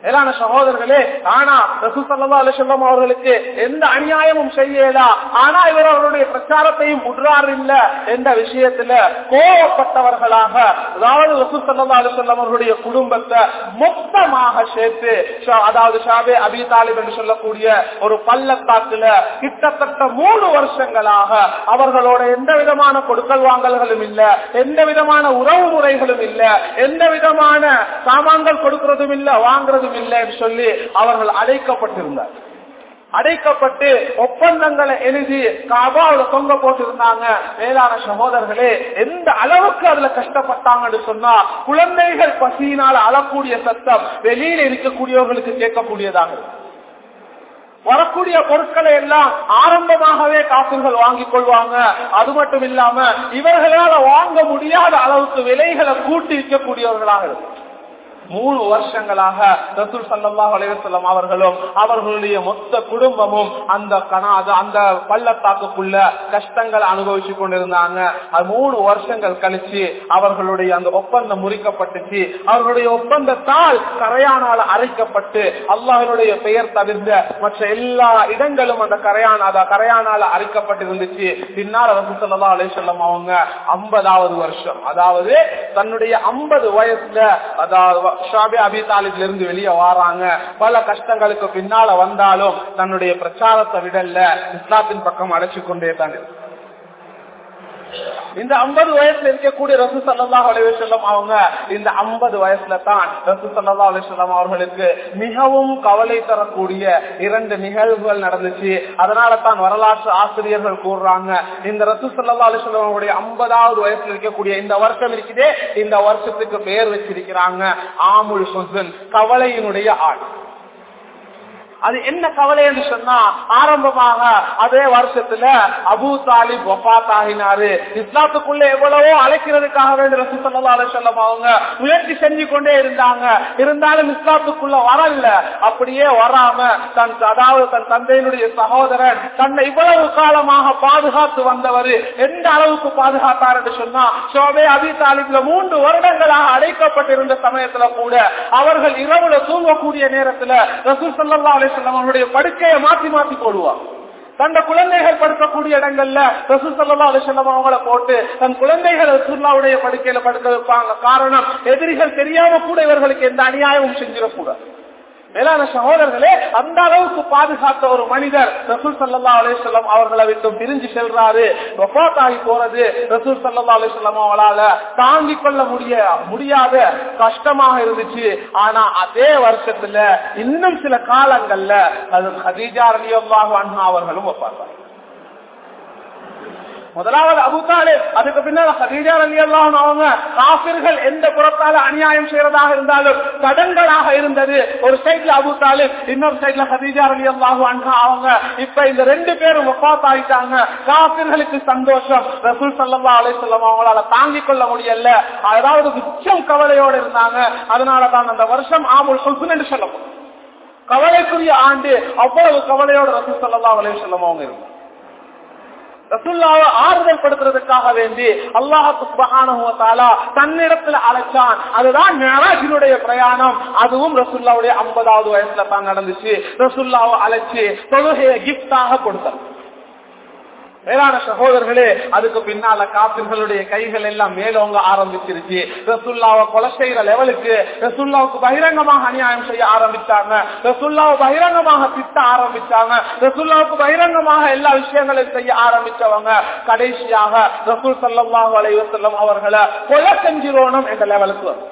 மேலான சகோதரர்களே ஆனா ரசூசல்லா அலிசல்லாம் அவர்களுக்கு எந்த அநியாயமும் செய்யலா ஆனா இவர் அவருடைய பிரச்சாரத்தையும் உட்றார் இல்ல என்ற விஷயத்துல கோவப்பட்டவர்களாக அதாவது ரசூசல்லா அலிசல்லாம் அவர்களுடைய குடும்பத்தை மொத்தமாக சேர்த்து ஷா- அதாவது ஷாபே அபி தாலிப் என்று சொல்லக்கூடிய ஒரு பள்ளத்தாக்குல கிட்டத்தட்ட மூணு வருஷங்களாக அவர்களோட எந்த விதமான கொடுக்கல் வாங்கல்களும் இல்ல எந்த விதமான உறவு முறைகளும் இல்ல எந்த விதமான சாமான்கள் கொடுக்கிறதும் இல்ல வாங்குறதும் இல்லை என்று சொல்லி அவர்கள் அடைக்கப்பட்டிருந்தார் அடைக்கப்பட்டு ஒப்பந்தங்களை எழுதி காபாவில் தொங்க போட்டிருந்தாங்க மேலான சகோதரர்களே எந்த அளவுக்கு அதுல கஷ்டப்பட்டாங்கன்னு சொன்னா குழந்தைகள் பசியினால் அழக்கூடிய சத்தம் வெளியில இருக்கக்கூடியவர்களுக்கு கேட்கக்கூடியதாக இருக்கு. வரக்கூடிய பொருட்களை எல்லாம் ஆரம்பமாகவே காசுகள் வாங்கிக் கொள்வாங்க அது மட்டும் இல்லாம இவர்களால வாங்க முடியாத அளவுக்கு விலைகளை கூட்டி விற்கக்கூடியவர்களாக இருக்கும் மூணு வருஷங்களாக ரசூல் சல்லாஹ் அலைவசல்லம் அவர்களும் அவர்களுடைய மொத்த குடும்பமும் அந்த கனா அது அந்த பள்ளத்தாக்குக்குள்ள கஷ்டங்களை அனுபவிச்சு கொண்டிருந்தாங்க அது மூணு வருஷங்கள் கழிச்சு அவர்களுடைய அந்த ஒப்பந்தம் முறிக்கப்பட்டுச்சு அவர்களுடைய ஒப்பந்தத்தால் கரையானால அரைக்கப்பட்டு அல்லாஹனுடைய பெயர் தவிர்ந்த மற்ற எல்லா இடங்களும் அந்த கரையான அந்த கரையானால அரைக்கப்பட்டிருந்துச்சு பின்னால் ரசூல் சல்லா அலைவசல்லம் அவங்க ஐம்பதாவது வருஷம் அதாவது தன்னுடைய ஐம்பது வயசுல அதாவது ஷாபி அபி தாலிப்ல இருந்து வெளியே வராங்க பல கஷ்டங்களுக்கு பின்னால வந்தாலும் தன்னுடைய பிரச்சாரத்தை விடல இஸ்லாத்தின் பக்கம் அடைச்சு கொண்டே தான் இருக்கு. இந்த ஐம்பது வயசுல இருக்கக்கூடிய ரசூ சல்லாஹ் அலைவசல்லம் அவங்க இந்த ஐம்பது வயசுல தான் ரசூ சல்லா அலிஸ்லாம் அவர்களுக்கு மிகவும் கவலை தரக்கூடிய இரண்டு நிகழ்வுகள் நடந்துச்சு அதனால தான் வரலாற்று ஆசிரியர்கள் கூறுறாங்க இந்த ரசூ சல்லா அலிஸ்லாம் அவருடைய ஐம்பதாவது வயசுல இருக்கக்கூடிய இந்த வருஷம் இருக்குதே இந்த வருஷத்துக்கு பெயர் வச்சிருக்கிறாங்க ஆமுல் ஹுசன் கவலையினுடைய ஆள் அது என்ன கவலை என்று சொன்னா ஆரம்பமாக அதே வருஷத்துல அபு தாலிப் வபாத் ஆகினாரு இஸ்லாத்துக்குள்ள எவ்வளவோ அழைக்கிறதுக்காக வேண்டிய ரசூசல்லா அலிசல்லம் அவங்க முயற்சி செஞ்சு கொண்டே இருந்தாங்க இருந்தாலும் இஸ்லாத்துக்குள்ள வரல அப்படியே வராம தன் அதாவது தன் தந்தையினுடைய சகோதரன் தன்னை இவ்வளவு காலமாக பாதுகாத்து வந்தவர் எந்த அளவுக்கு பாதுகாத்தார் என்று சொன்னா ஷோபே அபி தாலிப்ல மூன்று வருடங்களாக அடைக்கப்பட்டிருந்த சமயத்துல கூட அவர்கள் இரவுல தூங்கக்கூடிய நேரத்துல ரசூல் சல்லா அலிஸ்லாம் அவருடைய படுக்கையை மாத்தி மாத்தி போடுவார் தந்த குழந்தைகள் படுக்கக்கூடிய இடங்கள்ல ரசூல் சல்லா அலிஸ்லாம் அவங்கள போட்டு தன் குழந்தைகள் ரசூல்லாவுடைய படுக்கையில படுக்க வைப்பாங்க காரணம் எதிரிகள் தெரியாம கூட இவர்களுக்கு எந்த அநியாயமும் செஞ்சிடக்கூடாது மேலான சகோதரர்களே அந்த அளவுக்கு பாதுகாத்த ஒரு மனிதர் ரசூல் சல்லா அலிஸ்லாம் அவர்களை விட்டு பிரிஞ்சு செல்றாரு ஆகி போறது ரசூல் சல்லா அலிஸ்லாம் அவளால தாங்கிக் கொள்ள முடிய முடியாத கஷ்டமாக இருந்துச்சு ஆனா அதே வருஷத்துல இன்னும் சில காலங்கள்ல அது ஹதீஜா அலியல்லாஹு அன்ஹா அவர்களும் ஒப்பாங்க முதலாவது அபுதாலே அதுக்கு பின்னால் ஹதீஜா அலி அல்லாஹ் அவங்க காபிர்கள் எந்த புறத்தால அநியாயம் செய்யறதாக இருந்தாலும் கடன்களாக இருந்தது ஒரு சைட்ல அபு தாலிப் இன்னொரு சைட்ல ஹதீஜா அலி அல்லாஹு அன்ஹா அவங்க இப்ப இந்த ரெண்டு பேரும் ஒப்பாத் ஆயிட்டாங்க காபிர்களுக்கு சந்தோஷம் ரசூல் சல்லா அலிசல்லாம் அவங்களால தாங்கிக் கொள்ள முடியல அதாவது உச்சம் கவலையோடு இருந்தாங்க அதனால தான் அந்த வருஷம் ஆமுல் ஹுசன் என்று சொல்லப்படும் கவலைக்குரிய ஆண்டு அவ்வளவு கவலையோட ரசூல் சல்லா அலிசல்லாம் அவங்க இருக்கும் ரசுல்லாவை ஆறுதல் படுத்துறதுக்காக வேண்டி அல்லாஹால தன்னிடத்துல அழைச்சான் அதுதான் மேராஜினுடைய பிரயாணம் அதுவும் ரசுல்லாவுடைய ஐம்பதாவது வயசுல தான் நடந்துச்சு ரசுல்லாவை அழைச்சு தொழுகையை கிப்டாக கொடுத்தார் மேலான சகோதரர்களே அதுக்கு பின்னால காப்பிர்களுடைய கைகள் எல்லாம் மேலோங்க ஆரம்பிச்சிருச்சு ரசுல்லாவை கொலை செய்யற லெவலுக்கு ரசுல்லாவுக்கு பகிரங்கமாக அநியாயம் செய்ய ஆரம்பிச்சாங்க ரசுல்லாவை பகிரங்கமாக திட்ட ஆரம்பிச்சாங்க ரசுல்லாவுக்கு பகிரங்கமாக எல்லா விஷயங்களையும் செய்ய ஆரம்பிச்சவங்க கடைசியாக ரசூல் சல்லாஹூ அலைவசல்லம் அவர்களை கொலை செஞ்சிரோணும் என்ற லெவலுக்கு வரும்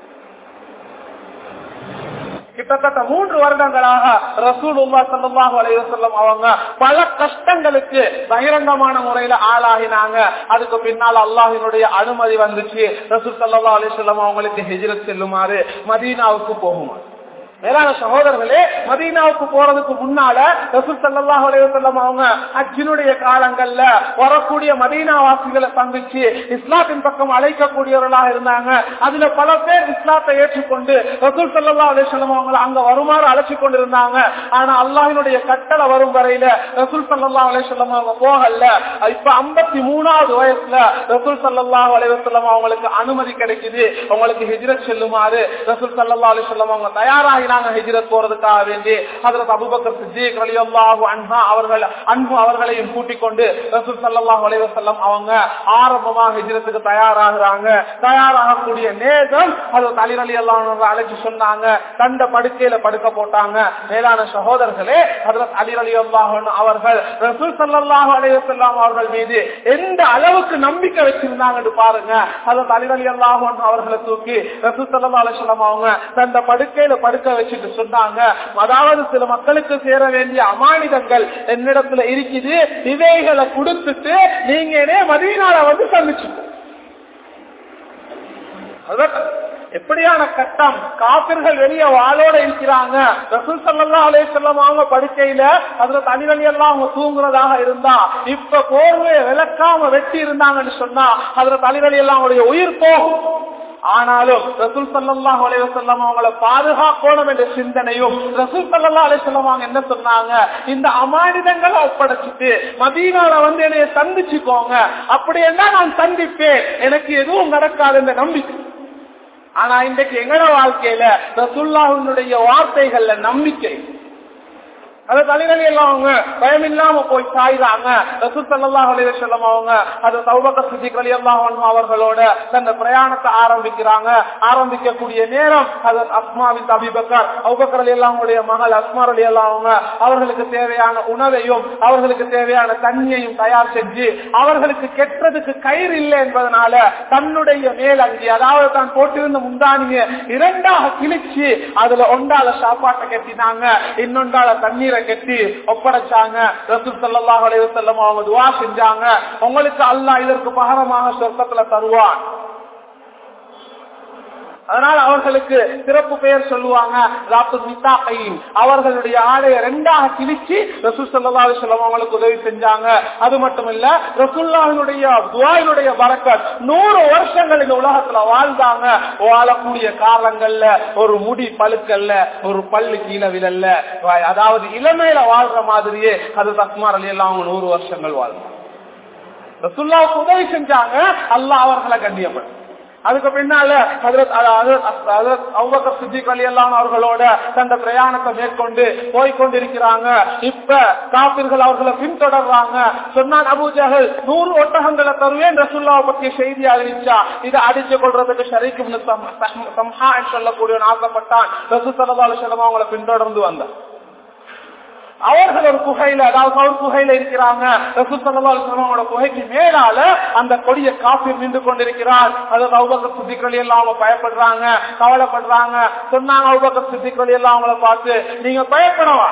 கிட்டத்தட்ட மூன்று வருடங்களாக ரசூல் உல்லா சல்லாஹு அலைவசல்லம் அவங்க பல கஷ்டங்களுக்கு பகிரங்கமான முறையில ஆளாகினாங்க அதுக்கு பின்னால் அல்லாஹினுடைய அனுமதி வந்துச்சு ரசூல் சல்லா அலிசல்லம் அவங்களுக்கு ஹெஜ்ரத் செல்லுமாறு மதீனாவுக்கு போகுமாறு மேலான சகோதரர்களே மதீனாவுக்கு போறதுக்கு முன்னால ரசூல் சல்லாஹ் அலைவசல்லம் அவங்க அச்சினுடைய காலங்கள்ல வரக்கூடிய மதீனா வாசிகளை சந்திச்சு இஸ்லாத்தின் பக்கம் அழைக்கக்கூடியவர்களாக இருந்தாங்க அதுல பல பேர் இஸ்லாத்தை ஏற்றுக்கொண்டு ரசூல் சல்லா அலிஸ்லாம் அவங்களை அங்க வருமாறு அழைச்சு கொண்டிருந்தாங்க ஆனா அல்லாஹினுடைய கட்டளை வரும் வரையில ரசூல் சல்லா அலிஸ்லாம் அவங்க போகல இப்ப ஐம்பத்தி மூணாவது வயசுல ரசூல் சல்லாஹ் அலைவசல்லம் அவங்களுக்கு அனுமதி கிடைக்குது அவங்களுக்கு ஹிஜ்ரத் செல்லுமாறு ரசூல் சல்லா அலிஸ்லாம் அவங்க தயாராகி தயாராகினாங்க ஹிஜ்ரத் போறதுக்காக வேண்டி ஹஜரத் அபூபக்கர் சித்திக் ரலியல்லாஹு அன்ஹா அவர்கள் அன்பு அவர்களையும் கூட்டிக் கொண்டு ரசூல் ஸல்லல்லாஹு அலைஹி வஸல்லம் அவங்க ஆரம்பமாக ஹிஜ்ரத்துக்கு தயாராகுறாங்க தயாராகக்கூடிய நேரம் ஹஜரத் அலி ரலியல்லாஹு அன்ஹு அழைச்சு சொன்னாங்க தண்ட படுக்கையில படுக்க போட்டாங்க மேலான சகோதரர்களே ஹஜரத் அலி ரலியல்லாஹு அன்ஹு அவர்கள் ரசூல் ஸல்லல்லாஹு அலைஹி வஸல்லம் அவர்கள் மீது எந்த அளவுக்கு நம்பிக்கை வச்சிருந்தாங்கன்னு பாருங்க ஹஜரத் அலி ரலியல்லாஹு அன்ஹு அவர்களை தூக்கி ரசூல் ஸல்லல்லாஹு அலைஹி வஸல்லம் அவங்க தந்த படுக்கையில படுக்க வச்சுட்டு சொன்னாங்க அதாவது சில மக்களுக்கு சேர வேண்டிய அமானிதங்கள் என்னிடத்துல இருக்குது இவைகளை கொடுத்துட்டு நீங்க என்னே மதியனால வந்து சந்திச்சு எப்படியான கட்டம் காப்பிர்கள் வெளிய வாளோட இருக்கிறாங்க ரசூல் சல்லா அலே செல்லம் அவங்க படுக்கையில அதுல தனி எல்லாம் அவங்க தூங்குறதாக இருந்தா இப்ப போர்வையை விளக்காம வெட்டி இருந்தாங்கன்னு சொன்னா அதுல தலைவலி எல்லாம் அவங்களுடைய உயிர் போகும் ஆனாலும் ரசூல் சல்லாஹ் அலைவசல்லம் அவங்களை பாதுகாக்கணும் என்ற சிந்தனையும் ரசூல் சல்லா அலைவசல்லம் அவங்க என்ன சொன்னாங்க இந்த அமானிதங்களை ஒப்படைச்சிட்டு மதீனால வந்து என்னைய சந்திச்சுக்கோங்க அப்படி என்ன நான் சந்திப்பேன் எனக்கு எதுவும் நடக்காது என்ற நம்பிக்கை ஆனா இன்றைக்கு எங்கட வாழ்க்கையில ரசுல்லாவுடைய வார்த்தைகள்ல நம்பிக்கை அது தலைவலி எல்லாம் அவங்க பயம் இல்லாம போய் சாய்றாங்க ரசூல் சல்லா அலிவசல்லம் அவங்க அது சௌபக சித்திக் அலி அல்லாஹ் அவர்களோட தந்த பிரயாணத்தை ஆரம்பிக்கிறாங்க ஆரம்பிக்கக்கூடிய நேரம் அது அஸ்மாவின் அபிபக்கர் அபுபக்கர் அலி அல்லாவுடைய மகள் அஸ்மார் அலி அல்லா அவங்க அவர்களுக்கு தேவையான உணவையும் அவர்களுக்கு தேவையான தண்ணியையும் தயார் செஞ்சு அவர்களுக்கு கெட்டதுக்கு கயிறு இல்லை என்பதனால தன்னுடைய மேலங்கி அதாவது தான் போட்டிருந்த முந்தானிய இரண்டாக கிழிச்சு அதுல ஒன்றால சாப்பாட்டை கட்டினாங்க இன்னொன்றால தண்ணீரை கட்டி ஒப்படைச்சாங்க ரசூல் சல்லாஹ் அலைவசல்லம் அவங்க துவா செஞ்சாங்க உங்களுக்கு அல்லாஹ் இதற்கு பகரமாக சொர்க்கத்துல தருவான் அதனால் அவர்களுக்கு சிறப்பு பெயர் சொல்லுவாங்க அவர்களுடைய ஆடையை ரெண்டாக கிழிச்சு ரசூல் சல்லா அலிஸ்லாம் அவங்களுக்கு உதவி செஞ்சாங்க அது மட்டும் இல்ல ரசூல்லாவினுடைய துவாயினுடைய பறக்கத் நூறு வருஷங்கள் இந்த உலகத்துல வாழ்ந்தாங்க வாழக்கூடிய காலங்கள்ல ஒரு முடி பழுக்கல்ல ஒரு பல்லு கீழே விழல்ல அதாவது இளமையில வாழ்ற மாதிரியே அது தஸ்மார் அலி எல்லாம் அவங்க நூறு வருஷங்கள் வாழ்ந்தாங்க ரசுல்லாவுக்கு உதவி செஞ்சாங்க அல்லாஹ் அவர்களை கண்ணியப்படும் அதுக்கு பின்னால சித்திக் அலி எல்லாம் அவர்களோட தந்த பிரயாணத்தை மேற்கொண்டு போய்கொண்டிருக்கிறாங்க இப்ப காப்பிர்கள் அவர்களை பின்தொடர்றாங்க சொன்னான் அபூஜகல் நூறு ஒட்டகங்களை தருவேன் ரசுல்லாவை பற்றிய செய்தி அறிவிச்சா இதை அடிச்சு கொள்றதுக்கு ஷரீக்கு சம்ஹா சொல்லக்கூடிய ஆசைப்பட்டான் ரசூ சல்லா அலுவலம் அவங்களை பின்தொடர்ந்து வந்தார் அவர்கள் ஒரு குகையில அதாவது அவர் குகையில இருக்கிறாங்க ரசூசல்லாவோட குகைக்கு மேலால அந்த கொடிய காப்பி நின்று கொண்டிருக்கிறார் அதாவது அவுபக்கர் சித்திக்கள் எல்லாம் அவங்க பயப்படுறாங்க கவலைப்படுறாங்க சொன்னாங்க அவுபக்கர் சித்திக்கள் எல்லாம் அவங்கள பார்த்து நீங்க பயப்படவா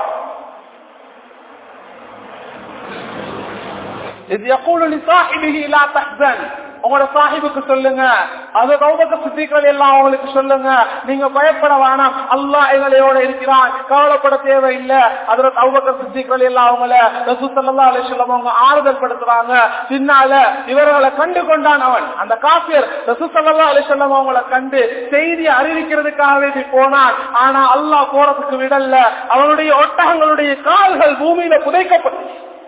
இது எப்போது லிசாஹிபிஹி லா தஹ்சன் உங்களோட சாஹிபுக்கு சொல்லுங்க அது கௌபக்க சித்திகள் எல்லாம் அவங்களுக்கு சொல்லுங்க நீங்க பயப்பட வேணாம் அல்லா எங்களையோட இருக்கிறான் கவலைப்பட தேவையில்லை அதுல கௌபக்க சித்திகள் எல்லாம் அவங்கள ரசூசல்லா அலிஸ்லாம் அவங்க ஆறுதல் படுத்துறாங்க பின்னால இவர்களை கண்டு கொண்டான் அவன் அந்த காசியர் ரசூசல்லா அலிஸ்லாம் அவங்கள கண்டு செய்தியை அறிவிக்கிறதுக்காக வேண்டி போனான் ஆனா அல்லாஹ் போறதுக்கு விடல அவனுடைய ஒட்டகங்களுடைய கால்கள் பூமியில புதைக்கப்பட்டு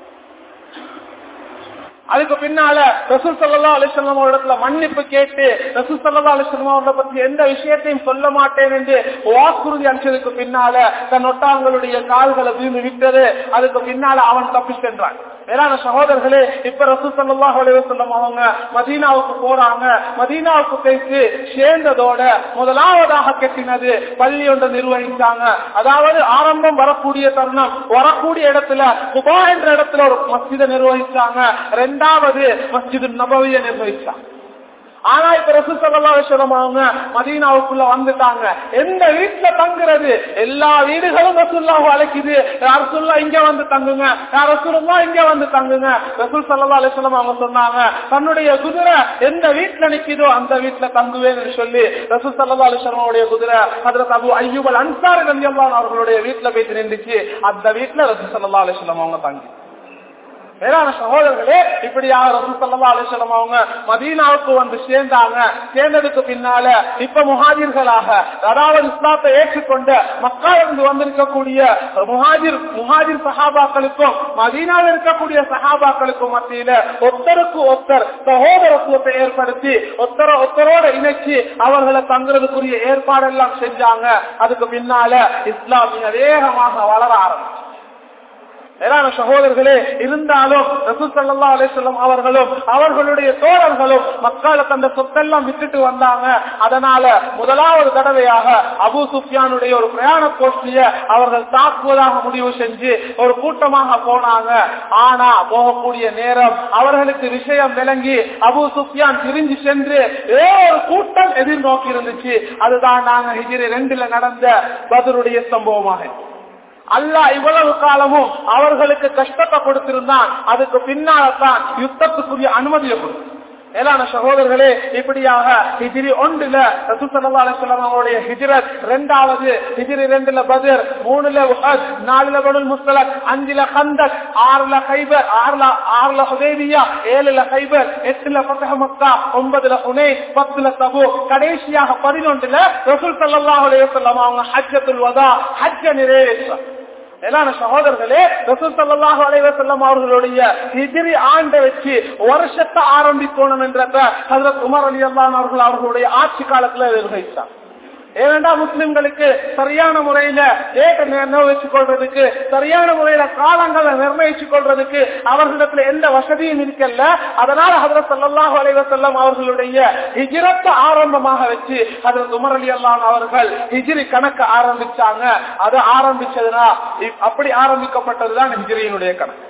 அதுக்கு பின்னால ரசூல் சல்லா அலிஸ்லாம் இடத்துல மன்னிப்பு கேட்டு ரசூல் சல்லா அலிஸ்லாம் அவர்களை பத்தி எந்த விஷயத்தையும் சொல்ல மாட்டேன் என்று வாக்குறுதி அளிச்சதுக்கு பின்னால தன் ஒட்டாங்களுடைய கால்களை பூமி விட்டது அதுக்கு பின்னால அவன் தப்பி சென்றான் வேளாண் சகோதரர்களே இப்ப ரசூல் சல்லாஹ் அலிவசல்லம் அவங்க மதீனாவுக்கு போறாங்க மதீனாவுக்கு போயிட்டு சேர்ந்ததோட முதலாவதாக கட்டினது பள்ளி ஒன்றை நிர்வகிச்சாங்க அதாவது ஆரம்பம் வரக்கூடிய தருணம் வரக்கூடிய இடத்துல குபா என்ற இடத்துல ஒரு மஸ்ஜிதை நிர்வகிச்சாங்க ரெண்டாவது மஸ்ஜிது நபவிய நிர்வகிச்சாங்க ஆனா இப்ப ரசூசல்லாம் அவங்க மதீனாவுக்குள்ள வந்துட்டாங்க எந்த வீட்டுல தங்குறது எல்லா வீடுகளும் ரசூல்லாஹு அழைக்குது ரசூல்லா இங்க வந்து தங்குங்க ரசூல்லா இங்க வந்து தங்குங்க ரசூல் சல்லா அலிஸ்லாம் அவங்க சொன்னாங்க தன்னுடைய குதிரை எந்த வீட்டுல நிக்குதோ அந்த வீட்டுல தங்குவேன்னு சொல்லி ரசூல் சல்லா அலிஸ்லாமுடைய குதிரை அதுல அபு ஐயூபல் அன்சாரி நந்தியம்மான் அவர்களுடைய வீட்டுல போயிட்டு நின்றுச்சு அந்த வீட்டுல ரசூல் சல்லா அலிஸ்லாம் அவங்க தங்கி வேறான சகோதரர்களே இப்படியாக ரசூல் சல்லா அலிஸ்லாம் அவங்க மதீனாவுக்கு வந்து சேர்ந்தாங்க சேர்ந்ததுக்கு பின்னால இப்ப முஹாஜிர்களாக அதாவது இஸ்லாத்தை ஏற்றுக்கொண்ட மக்களிருந்து வந்திருக்கக்கூடிய முஹாஜிர் முஹாஜிர் சஹாபாக்களுக்கும் மதீனாவில் இருக்கக்கூடிய சஹாபாக்களுக்கும் மத்தியில ஒத்தருக்கு ஒத்தர் சகோதரத்துவத்தை ஏற்படுத்தி ஒத்தர ஒத்தரோட இணைச்சு அவர்களை தங்குறதுக்குரிய ஏற்பாடெல்லாம் செஞ்சாங்க அதுக்கு பின்னால இஸ்லாம் மிக வேகமாக வளர ஆரம்பிச்சு மேலான சகோதரர்களே இருந்தாலும் ரசூல் சல்லா அலிசல்லம் அவர்களும் அவர்களுடைய தோழர்களும் மக்களை தந்த சொத்தெல்லாம் விட்டுட்டு வந்தாங்க அதனால முதலாவது தடவையாக அபு சுஃபியானுடைய ஒரு பிரயாண கோஷ்டிய அவர்கள் தாக்குவதாக முடிவு செஞ்சு ஒரு கூட்டமாக போனாங்க ஆனா போகக்கூடிய நேரம் அவர்களுக்கு விஷயம் விளங்கி அபு சுஃபியான் பிரிஞ்சு சென்று வேறொரு கூட்டம் எதிர்நோக்கி இருந்துச்சு அதுதான் நாங்க ஹிஜிரி ரெண்டுல நடந்த பதருடைய சம்பவமாக அல்லா இவ்வளவு காலமும் அவர்களுக்கு கஷ்டத்தை கொடுத்திருந்தான் அதுக்கு பின்னால்தான் யுத்தத்துக்குரிய அனுமதியை கொடுத்து மேலான சகோதரர்களே இப்படியாக ஹிஜிரி ஒன்றுல ரசூசல்லா அலிஸ்லாம் அவருடைய ஹிஜ்ரத் ரெண்டாவது ஹிஜிரி ரெண்டுல பதர் மூணுல உஹத் நாலுல பனுல் முஸ்தலக் அஞ்சுல கந்தக் ஆறுல கைபர் ஆறுல ஆறுல ஹுதேபியா ஏழுல கைபர் எட்டுல பத்தக மக்கா ஒன்பதுல உனே பத்துல தபு கடைசியாக பதினொன்றுல ரசூல் சல்லாஹ் அலையம் அவங்க ஹஜ்ஜத்துல் வதா ஹஜ்ஜ நிறைவேற்றார் மேலான சகோதரர்களே ரசூல் சல்லாஹு அலைவசல்லம் அவர்களுடைய ஹிஜிரி ஆண்டை வச்சு வருஷத்தை ஆரம்பிக்கணும் என்ற ஹசரத் உமர் அலி அல்லான் அவர்கள் அவர்களுடைய ஆட்சி காலத்துல நிர்வகித்தார் ஏனென்றா முஸ்லிம்களுக்கு சரியான முறையில டேட்டை நிர்ணயிச்சு கொள்றதுக்கு சரியான முறையில காலங்களை நிர்ணயிச்சு கொள்றதுக்கு அவர்களிடத்துல எந்த வசதியும் இருக்கல்ல அதனால ஹதரத் சல்லாஹு அலைவசல்லம் அவர்களுடைய ஹிஜிரத்தை ஆரம்பமாக வச்சு ஹதரத் உமர் அலி அல்லான் அவர்கள் ஹிஜிரி கணக்கு ஆரம்பிச்சாங்க அது ஆரம்பிச்சதுனா அப்படி ஆரம்பிக்கப்பட்டதுதான் ஹிஜிரியினுடைய கணக்கு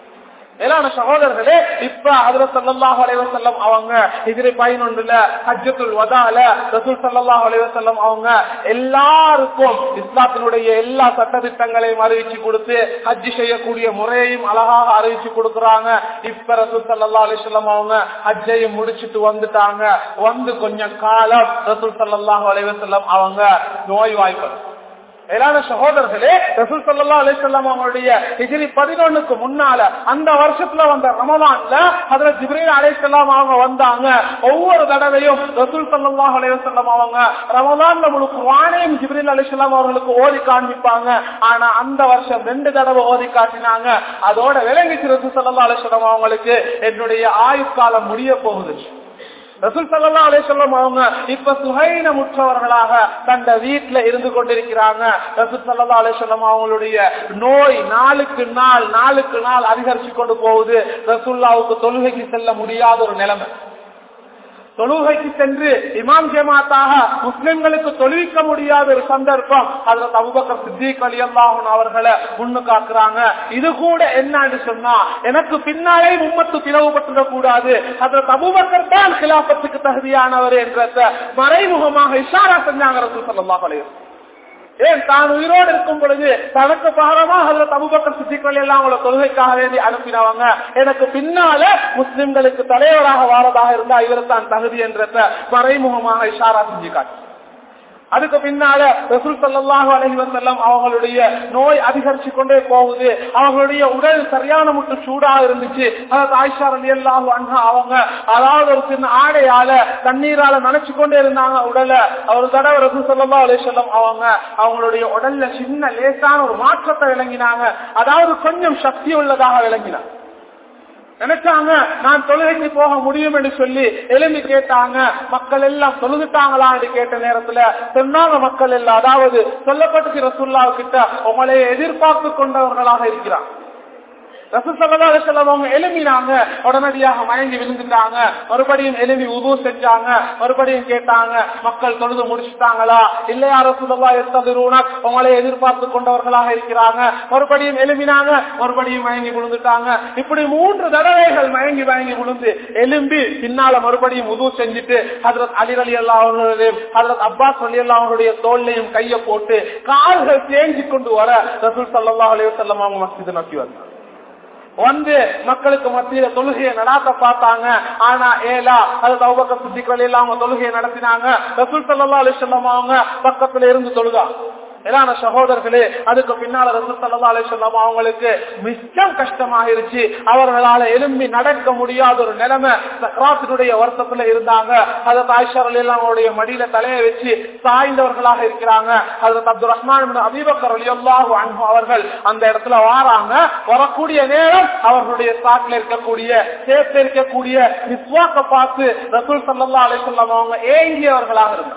மேலான சகோதரர்களே இப்ப அதுல சல்லாஹ் அலைவசல்லம் அவங்க எதிரி பதினொன்றுல ஹஜ்ஜத்துல் வதால ரசூல் சல்லாஹ் அலைவசல்லம் அவங்க எல்லாருக்கும் இஸ்லாத்தினுடைய எல்லா சட்டத்திட்டங்களையும் அறிவிச்சு கொடுத்து ஹஜ்ஜி செய்யக்கூடிய முறையையும் அழகாக அறிவிச்சு கொடுக்கறாங்க இப்ப ரசூல் சல்லா அலிஸ்லாம் அவங்க ஹஜ்ஜையும் முடிச்சிட்டு வந்துட்டாங்க வந்து கொஞ்சம் காலம் ரசூல் சல்லாஹ் அலைவசல்லம் அவங்க நோய் வாய்ப்பு மேலான சகோதரர்களே ரசூல் சல்லா அலிசல்லாம் அவங்களுடைய ஹிஜிரி பதினொன்னுக்கு முன்னால அந்த வருஷத்துல வந்த ரமலான்ல அதுல ஜிப்ரீல் அலிசல்லாம் அவங்க வந்தாங்க ஒவ்வொரு தடவையும் ரசூல் சல்லாஹ் அலைவசல்லாம் அவங்க ரமலான்ல முழு குரானையும் ஜிப்ரீல் அலிசல்லாம் அவர்களுக்கு ஓதி காண்பிப்பாங்க ஆனா அந்த வருஷம் ரெண்டு தடவை ஓதி காட்டினாங்க அதோட விளங்கிச்சு ரசூல் சல்லா அலிசல்லாம் அவங்களுக்கு என்னுடைய ஆயுட்காலம் முடிய போகுது ரசூல் சல்லா அலிசல்லம் அவங்க இப்ப சுகைன முற்றவர்களாக தந்த வீட்டுல இருந்து கொண்டிருக்கிறாங்க ரசூல் சல்லா அலிசல்லம் அவங்களுடைய நோய் நாளுக்கு நாள் நாளுக்கு நாள் அதிகரிச்சு கொண்டு போகுது ரசூல்லாவுக்கு தொழுகைக்கு செல்ல முடியாத ஒரு நிலைமை தொழுகைக்கு சென்று இமாம் ஜமாத்தாக முஸ்லிம்களுக்கு தொழுவிக்க முடியாத ஒரு சந்தர்ப்பம் அதுல அபுபக்கர் சித்திக் அலி அல்லாஹன் அவர்களை முன்னு காக்குறாங்க இது கூட என்னன்னு சொன்னா எனக்கு பின்னாலே உம்மத்து பிளவுபட்டுட கூடாது அதுல அபுபக்கர் தான் கிலாபத்துக்கு தகுதியானவர் என்ற மறைமுகமாக இஷாரா செஞ்சாங்க ரசூல் சல்லாஹ் அலையம் ஏன் தான் உயிரோடு இருக்கும் பொழுது தனக்கு பாரமாக அதுல தபுபக்கர் சித்திகள் எல்லாம் அவங்கள தொழுகைக்காக வேண்டி அனுப்பினவங்க எனக்கு பின்னால முஸ்லிம்களுக்கு தலைவராக வாரதாக இருந்தா இவர் தான் தகுதி என்ற மறைமுகமாக இஷாரா செஞ்சு காட்டு அதுக்கு பின்னால ரசூல் சல்லாஹு அலஹி வசல்லம் அவங்களுடைய நோய் அதிகரிச்சு கொண்டே போகுது அவங்களுடைய உடல் சரியான முட்டு சூடா இருந்துச்சு அதாவது ஆயிஷா அலி அல்லாஹு அண்ணா அவங்க அதாவது ஒரு சின்ன ஆடையால தண்ணீரால நினைச்சு கொண்டே இருந்தாங்க உடலை அவர் தடவை ரசூல் சல்லா அலிசல்லம் அவங்க அவங்களுடைய உடல்ல சின்ன லேசான ஒரு மாற்றத்தை விளங்கினாங்க அதாவது கொஞ்சம் சக்தி உள்ளதாக விளங்கினாங்க நினைச்சாங்க நான் தொழுகைக்கு போக முடியும் என்று சொல்லி எழுப்பி கேட்டாங்க மக்கள் எல்லாம் தொழுதுட்டாங்களா என்று கேட்ட நேரத்துல சொன்னாங்க மக்கள் எல்லாம் அதாவது சொல்லப்பட்டு ரசுல்லா கிட்ட உங்களை எதிர்பார்த்து கொண்டவர்களாக இருக்கிறார் அவங்க எழுப்பினாங்க உடனடியாக மயங்கி விழுந்துட்டாங்க மறுபடியும் எழுப்பி உது செஞ்சாங்க மறுபடியும் கேட்டாங்க மக்கள் தொழுது முடிச்சுட்டாங்களா இல்லையா ரசூலா எத்ததுருனா உங்களை எதிர்பார்த்து கொண்டவர்களாக இருக்கிறாங்க மறுபடியும் எழுப்பினாங்க மறுபடியும் மயங்கி விழுந்துட்டாங்க இப்படி மூன்று தடவைகள் மயங்கி மயங்கி விழுந்து எலும்பி பின்னால மறுபடியும் உது செஞ்சுட்டு ஹதரத் அலி அலி அல்லா அவர்களுடைய ஹதரத் அப்பாஸ் அலி அல்லா அவருடைய தோல்லையும் கைய போட்டு கால்கள் தேங்கி கொண்டு வர ரசூல் சல்லா அலி வல்லம் அவங்க மஸ்ஜித் நோக்கி வந்தாங்க வந்து மக்களுக்கு மத்தியில தொழுகையை நடாத்த பார்த்தாங்க ஆனா ஏலா அது தௌபக்க சுத்திகள் எல்லாம் அவங்க தொழுகையை நடத்தினாங்க ரசூல் சல்லா அலிசல்லம் அவங்க பக்கத்துல இருந்து தொழுதா ஏதான சகோதரர்களே அதுக்கு பின்னால ரசூல் சல்லா அலிஸ்லாம் அவங்களுக்கு மிச்சம் கஷ்டமாயிருச்சு அவர்களால எழும்பி நடக்க முடியாத ஒரு நிலைமை சக்கராத்தினுடைய வருத்தத்துல இருந்தாங்க அதை தாய்ஷார் எல்லாம் அவருடைய மடியில தலையை வச்சு சாய்ந்தவர்களாக இருக்கிறாங்க அது அப்துல் ரஹ்மான் அபிபக்கர் அலியல்லாஹு அன்ஹு அவர்கள் அந்த இடத்துல வாராங்க வரக்கூடிய நேரம் அவர்களுடைய சாட்டில் இருக்கக்கூடிய சேர்த்து இருக்கக்கூடிய விஸ்வாக்க பார்த்து ரசூல் சல்லா அலிஸ்லாம் அவங்க ஏங்கியவர்களாக இருந்தாங்க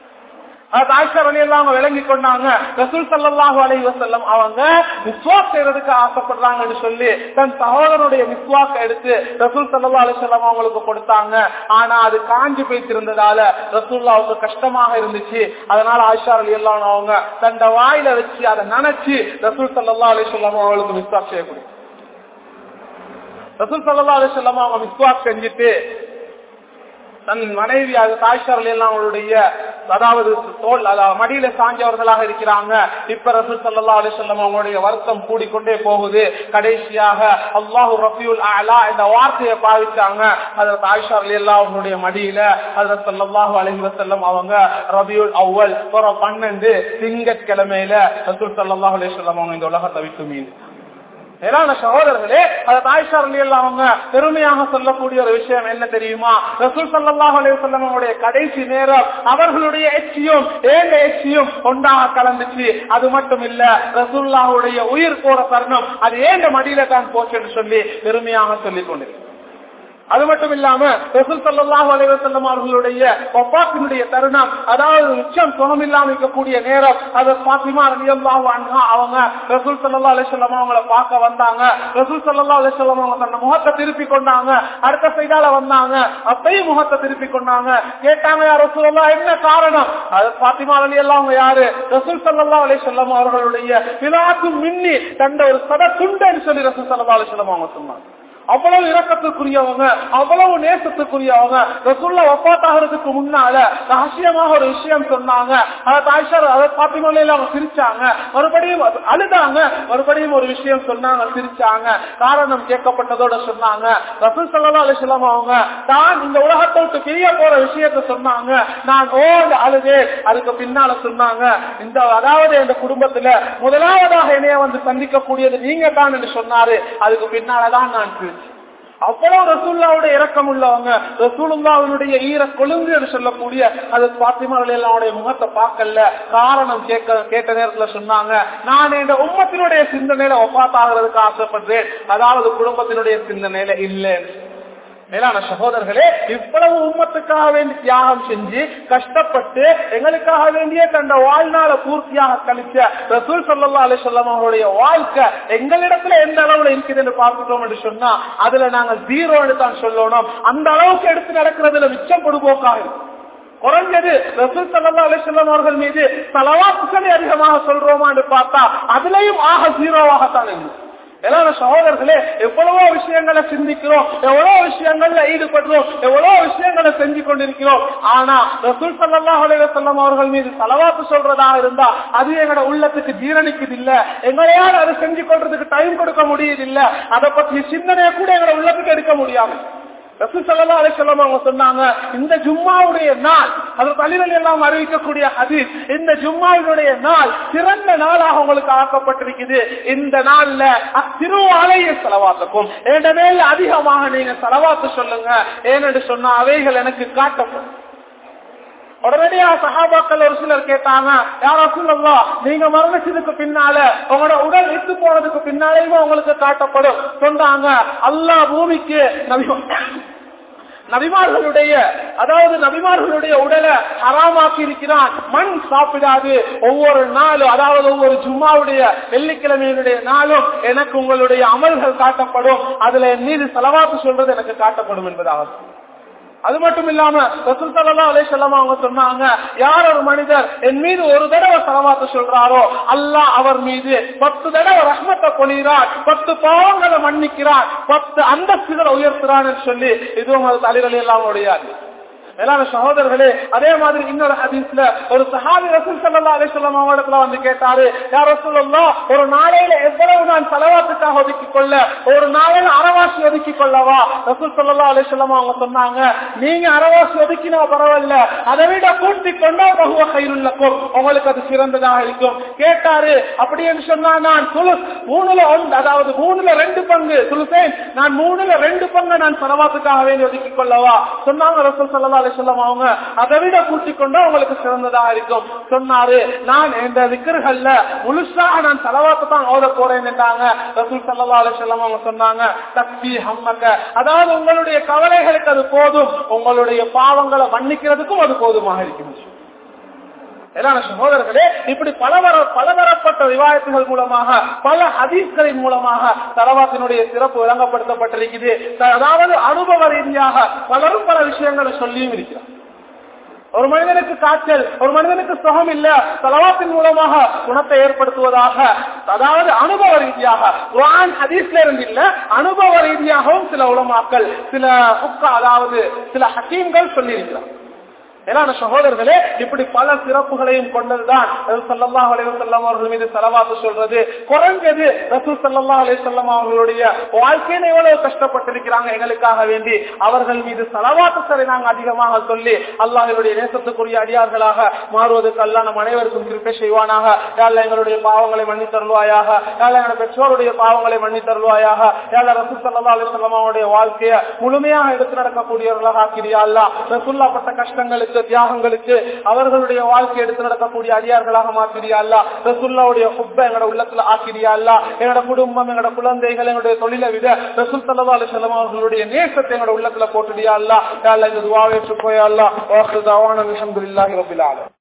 அவங்க விளங்கி கொண்டாங்க ரசூல் சல்லாஹூ அலி வசல்லம் அவங்க விஸ்வாக் செய்யறதுக்கு ஆசைப்படுறாங்கன்னு சொல்லி தன் சகோதரனுடைய விஸ்வாக்க எடுத்து ரசூல் சல்லா அலிசல்லாம் அவங்களுக்கு கொடுத்தாங்க ஆனா அது காஞ்சி போய்த்திருந்ததால ரசூல்லாவுக்கு கஷ்டமாக இருந்துச்சு அதனால ஆயிஷா அலி எல்லாம் அவங்க தண்ட வாயில வச்சு அதை நினைச்சு ரசூல் சல்லா அலிசல்லாம் அவங்களுக்கு விஸ்வாக் செய்யக்கூடிய ரசூல் சல்லா அலிசல்லாம் அவங்க விஸ்வாக் செஞ்சுட்டு தன் மனைவியாக தாய்ஷார்கள் எல்லாம் அவங்களுடைய அதாவது தோல் அதாவது மடியில சாஞ்சவர்களாக இருக்கிறாங்க இப்ப ரசூல் சல்லா அலிசல்லம் அவங்களுடைய வருத்தம் கூடிக்கொண்டே போகுது கடைசியாக அல்லாஹு ரஃபியுல் அலா இந்த வார்த்தையை பாவிச்சாங்க அதுல தாய்ஷார்கள் எல்லாம் அவங்களுடைய மடியில அதுல சல்லாஹு அலஹி வசல்லம் அவங்க ரபியுல் அவ்வல் பன்னெண்டு திங்கட்கிழமையில ரசூல் சல்லாஹ் அலிசல்லம் அவங்க இந்த உலகத்தை விட்டு மீன் மேலான சகோதரர்களே அதை தாய்ஷா அவங்க பெருமையாக சொல்லக்கூடிய ஒரு விஷயம் என்ன தெரியுமா ரசூல் சல்லாஹ் அலைவசல்லமுடைய கடைசி நேரம் அவர்களுடைய எச்சியும் ஏங்க எச்சியும் ஒன்றாக கலந்துச்சு அது மட்டும் இல்ல ரசூல்லாவுடைய உயிர் போற தருணம் அது ஏங்க மடியில தான் போச்சுன்னு சொல்லி பெருமையாக சொல்லிக் கொண்டிருக்கிறார் அது மட்டும் இல்லாம ரசூல் சல்லாஹூ அலைவசல்லம் அவர்களுடைய ஒப்பாத்தினுடைய தருணம் அதாவது உச்சம் சுகம் இல்லாம இருக்கக்கூடிய நேரம் அதை பாத்திமா ரலியல்லாஹு அன்ஹா அவங்க ரசூல் சல்லா அலிசல்லாம் அவங்கள பார்க்க வந்தாங்க ரசூல் சல்லா அலிசல்லாம் அவங்க தன்னை முகத்தை திருப்பி கொண்டாங்க அடுத்த சைடால வந்தாங்க அப்பையும் முகத்தை திருப்பி கொண்டாங்க கேட்டாங்க யார் ரசூல் என்ன காரணம் அது பாத்திமா அலி எல்லாம் அவங்க யாரு ரசூல் சல்லா அலிசல்லாம் அவர்களுடைய விழாக்கும் மின்னி தந்த ஒரு சத துண்டன்னு சொல்லி ரசூல் சல்லா அலிசல்லாம் அவங்க சொன்னாங்க அவ்வளவு இரக்கத்துக்குரியவங்க அவ்வளவு நேசத்துக்குரியவங்க ரசுல்ல ஒப்பாத்தாகிறதுக்கு முன்னால ரகசியமாக ஒரு விஷயம் சொன்னாங்க அதை தாய்ஷார் அதை பாத்திமலையில அவங்க சிரிச்சாங்க மறுபடியும் அழுதாங்க மறுபடியும் ஒரு விஷயம் சொன்னாங்க சிரிச்சாங்க காரணம் கேட்கப்பட்டதோட சொன்னாங்க ரசூல் சல்லா அலிஸ்லாம் அவங்க தான் இந்த உலகத்தை விட்டு பிரிய போற விஷயத்த சொன்னாங்க நான் ஓடு அழுது அதுக்கு பின்னால சொன்னாங்க இந்த அதாவது இந்த குடும்பத்துல முதலாவதாக என்னைய வந்து சந்திக்கக்கூடியது நீங்க தான் என்று சொன்னாரு அதுக்கு பின்னாலதான் நான் அவ்வளவு ரசூல்லாவுடைய இறக்கம் உள்ளவங்க ரசூலுல்லாவுடைய ஈர கொழுங்கு என்று சொல்லக்கூடிய அது பாத்திமாவில் எல்லாருடைய முகத்தை பார்க்கல காரணம் கேட்க கேட்ட நேரத்துல சொன்னாங்க நான் இந்த உம்மத்தினுடைய சிந்தனையில ஒப்பாத்தாகிறதுக்கு ஆசைப்படுறேன் அதாவது குடும்பத்தினுடைய சிந்தனையில இல்லைன்னு மேலான சகோதரர்களே இவ்வளவு உம்மத்துக்காக வேண்டி தியாகம் செஞ்சு கஷ்டப்பட்டு எங்களுக்காக வேண்டிய தந்த வாழ்நாள பூர்த்தியாக கழிச்ச ரசூல் சல்லா அலி சொல்லம் அவருடைய வாழ்க்கை எங்களிடத்துல எந்த அளவுல இருக்குதுன்னு பார்த்துட்டோம் என்று சொன்னா அதுல நாங்கள் ஜீரோன்னு தான் சொல்லணும் அந்த அளவுக்கு எடுத்து நடக்கிறதுல மிச்சம் பொடுபோக்காக இருக்கும் குறைஞ்சது ரசூல் சல்லா அலிஸ்லாம் அவர்கள் மீது தலவாக்குகளை அதிகமாக சொல்றோமான்னு பார்த்தா அதுலயும் ஆக ஜீரோவாகத்தான் இருந்துச்சு எல்லாரும் சகோதரர்களே எவ்வளவோ விஷயங்களை சிந்திக்கிறோம் எவ்வளவு விஷயங்கள்ல ஈடுபடுறோம் எவ்வளவு விஷயங்களை செஞ்சு கொண்டிருக்கிறோம் ஆனா ரசூல் சல்லாஹ் அலைவசல்லம் அவர்கள் மீது தலவாத்து சொல்றதா இருந்தா அது எங்களோட உள்ளத்துக்கு ஜீரணிக்குது இல்ல எங்களையால் அதை செஞ்சு கொள்றதுக்கு டைம் கொடுக்க முடியுது இல்ல அதை பத்தி சிந்தனையை கூட எங்களோட உள்ளத்துக்கு எடுக்க முடியாம ரசூசல்லா அலிசல்லாம் அவங்க சொன்னாங்க இந்த ஜும்மாவுடைய நாள் அது தலைவல் எல்லாம் அறிவிக்கக்கூடிய அது இந்த ஜும்மாவினுடைய நாள் சிறந்த நாளாக உங்களுக்கு ஆக்கப்பட்டிருக்குது இந்த நாள்ல திரு ஆலய செலவாத்துக்கும் என்ற மேல் அதிகமாக நீங்க செலவாத்து சொல்லுங்க ஏனென்று சொன்னா அவைகள் எனக்கு காட்டப்படும் உடனடியா சகாபாக்கள் ஒரு சிலர் கேட்டாங்க யாரா சொல்லலாம் நீங்க மரணிச்சதுக்கு பின்னால உங்களோட உடல் விட்டு போனதுக்கு பின்னாலேயுமே உங்களுக்கு காட்டப்படும் சொன்னாங்க அல்லா பூமிக்கு நபிமார்களுடைய அதாவது நபிமார்களுடைய உடலை ஹராமாக்கி இருக்கிறான் மண் சாப்பிடாது ஒவ்வொரு நாளும் அதாவது ஒவ்வொரு ஜும்மாவுடைய வெள்ளிக்கிழமையினுடைய நாளும் எனக்கு உங்களுடைய அமல்கள் காட்டப்படும் அதுல என் மீது செலவாத்து சொல்றது எனக்கு காட்டப்படும் என்பதாகும் அது மட்டும் இல்லாம ரசூல் சல்லா அலிசல்லாம் அவங்க சொன்னாங்க யார் ஒரு மனிதர் என் மீது ஒரு தடவை செலவாத்து சொல்றாரோ அல்லாஹ் அவர் மீது பத்து தடவை ரஹ்மத்தை பொழிகிறார் பத்து பாவங்களை மன்னிக்கிறார் பத்து அந்தஸ்துகளை உயர்த்துறான்னு சொல்லி இதுவும் அது தலைவலி எல்லாம் முடியாது மேலான சகோதரர்களே அதே மாதிரி இன்னொரு ஹதீஸ்ல ஒரு சஹாபி ரசூல் சல்லா அலிஸ்லாம் அவடத்துல வந்து கேட்டாரு யார் ரசூலுல்லா ஒரு நாளையில எவ்வளவு நான் செலவாத்துக்காக ஒதுக்கி கொள்ள ஒரு நாளையில அறவாசி ஒதுக்கி கொள்ளவா ரசூல் சல்லா அலிஸ்லாம் அவங்க சொன்னாங்க நீங்க அறவாசி ஒதுக்கினா பரவாயில்ல அதை விட கூட்டி கொண்டா பகுவ கைருள்ளக்கும் உங்களுக்கு அது சிறந்ததாக இருக்கும் கேட்டாரு அப்படின்னு சொன்னா நான் துளு மூணுல ஒன்று அதாவது மூணுல ரெண்டு பங்கு துளுசேன் நான் மூணுல ரெண்டு பங்கு நான் செலவாத்துக்காக வேண்டி ஒதுக்கி கொள்ளவா சொன்னாங்க ரசூல் சல்லா அலிஸ்லாம் அவங்க அதை விட கூட்டிக் கொண்டா உங்களுக்கு சிறந்ததாக இருக்கும் சொன்னாரு நான் இந்த விக்கிர்கள்ல முழுசாக நான் செலவாத்து தான் ஓத போறேன் என்றாங்க ரசூல் சல்லா அலிஸ்லாம் அவங்க சொன்னாங்க தக்தி ஹம்மக்க அதாவது உங்களுடைய கவலைகளுக்கு அது போதும் உங்களுடைய பாவங்களை மன்னிக்கிறதுக்கும் அது போதுமாக இருக்கிறது மேலான சகோதரர்களே இப்படி பலவர பலதரப்பட்ட விவாதத்துகள் மூலமாக பல ஹதீஸ்களின் மூலமாக தலவாத்தினுடைய சிறப்பு விளங்கப்படுத்தப்பட்டிருக்குது அதாவது அனுபவ ரீதியாக பலரும் பல விஷயங்களை சொல்லியும் இருக்கிறார் ஒரு மனிதனுக்கு காய்ச்சல் ஒரு மனிதனுக்கு சுகம் இல்ல தலவாத்தின் மூலமாக குணத்தை ஏற்படுத்துவதாக அதாவது அனுபவ ரீதியாக குரான் ஹதீஸ்ல இருந்து இல்ல அனுபவ ரீதியாகவும் சில உலமாக்கள் சில புக்கா அதாவது சில ஹக்கீம்கள் சொல்லி இருக்கிறார் மேலான சகோதரர்களே இப்படி பல சிறப்புகளையும் கொண்டதுதான் சல்லல்லாஹ் அலைவசல்லம் அவர்கள் மீது செலவாத்து சொல்றது குறைஞ்சது ரசூல் சல்லல்லாஹ் அலைவசல்லம் அவர்களுடைய வாழ்க்கையில எவ்வளவு கஷ்டப்பட்டிருக்கிறாங்க எங்களுக்காக வேண்டி அவர்கள் மீது செலவாத்து சரி நாங்கள் அதிகமாக சொல்லி அல்லாஹனுடைய நேசத்துக்குரிய அடியார்களாக மாறுவதற்கு அல்லா நம் அனைவருக்கும் கிருப்பை செய்வானாக யாழ்ல எங்களுடைய பாவங்களை மன்னி தருவாயாக யாழ்ல எங்களுடைய பெற்றோருடைய பாவங்களை மன்னி தருவாயாக யாழ்ல ரசூல் சல்லா அலிசல்லாம் அவருடைய வாழ்க்கையை முழுமையாக எடுத்து நடக்கக்கூடியவர்களாக ஆக்கிறியா அல்லா ரசுல்லாப்பட்ட கஷ்டங்களுக்கு தியாகங்களுக்கு அவர்களுடைய வாழ்க்கை எடுத்து நடக்கக்கூடிய அடியார்களாக மாற்றிடியா அல்ல ரசுல்லாவுடைய ஹுப்ப எங்களோட உள்ளத்துல ஆக்கிடியா அல்ல எங்களோட குடும்பம் எங்களோட குழந்தைகள் எங்களுடைய தொழிலை விட ரசூல் சல்லா அலிசல்லாம் அவர்களுடைய நேசத்தை எங்களோட உள்ளத்துல போட்டுடியா அல்ல இந்த துவாவேற்று போயா அல்லா வாசு தவான அலமதுல்லாஹி ரபில் ஆலம்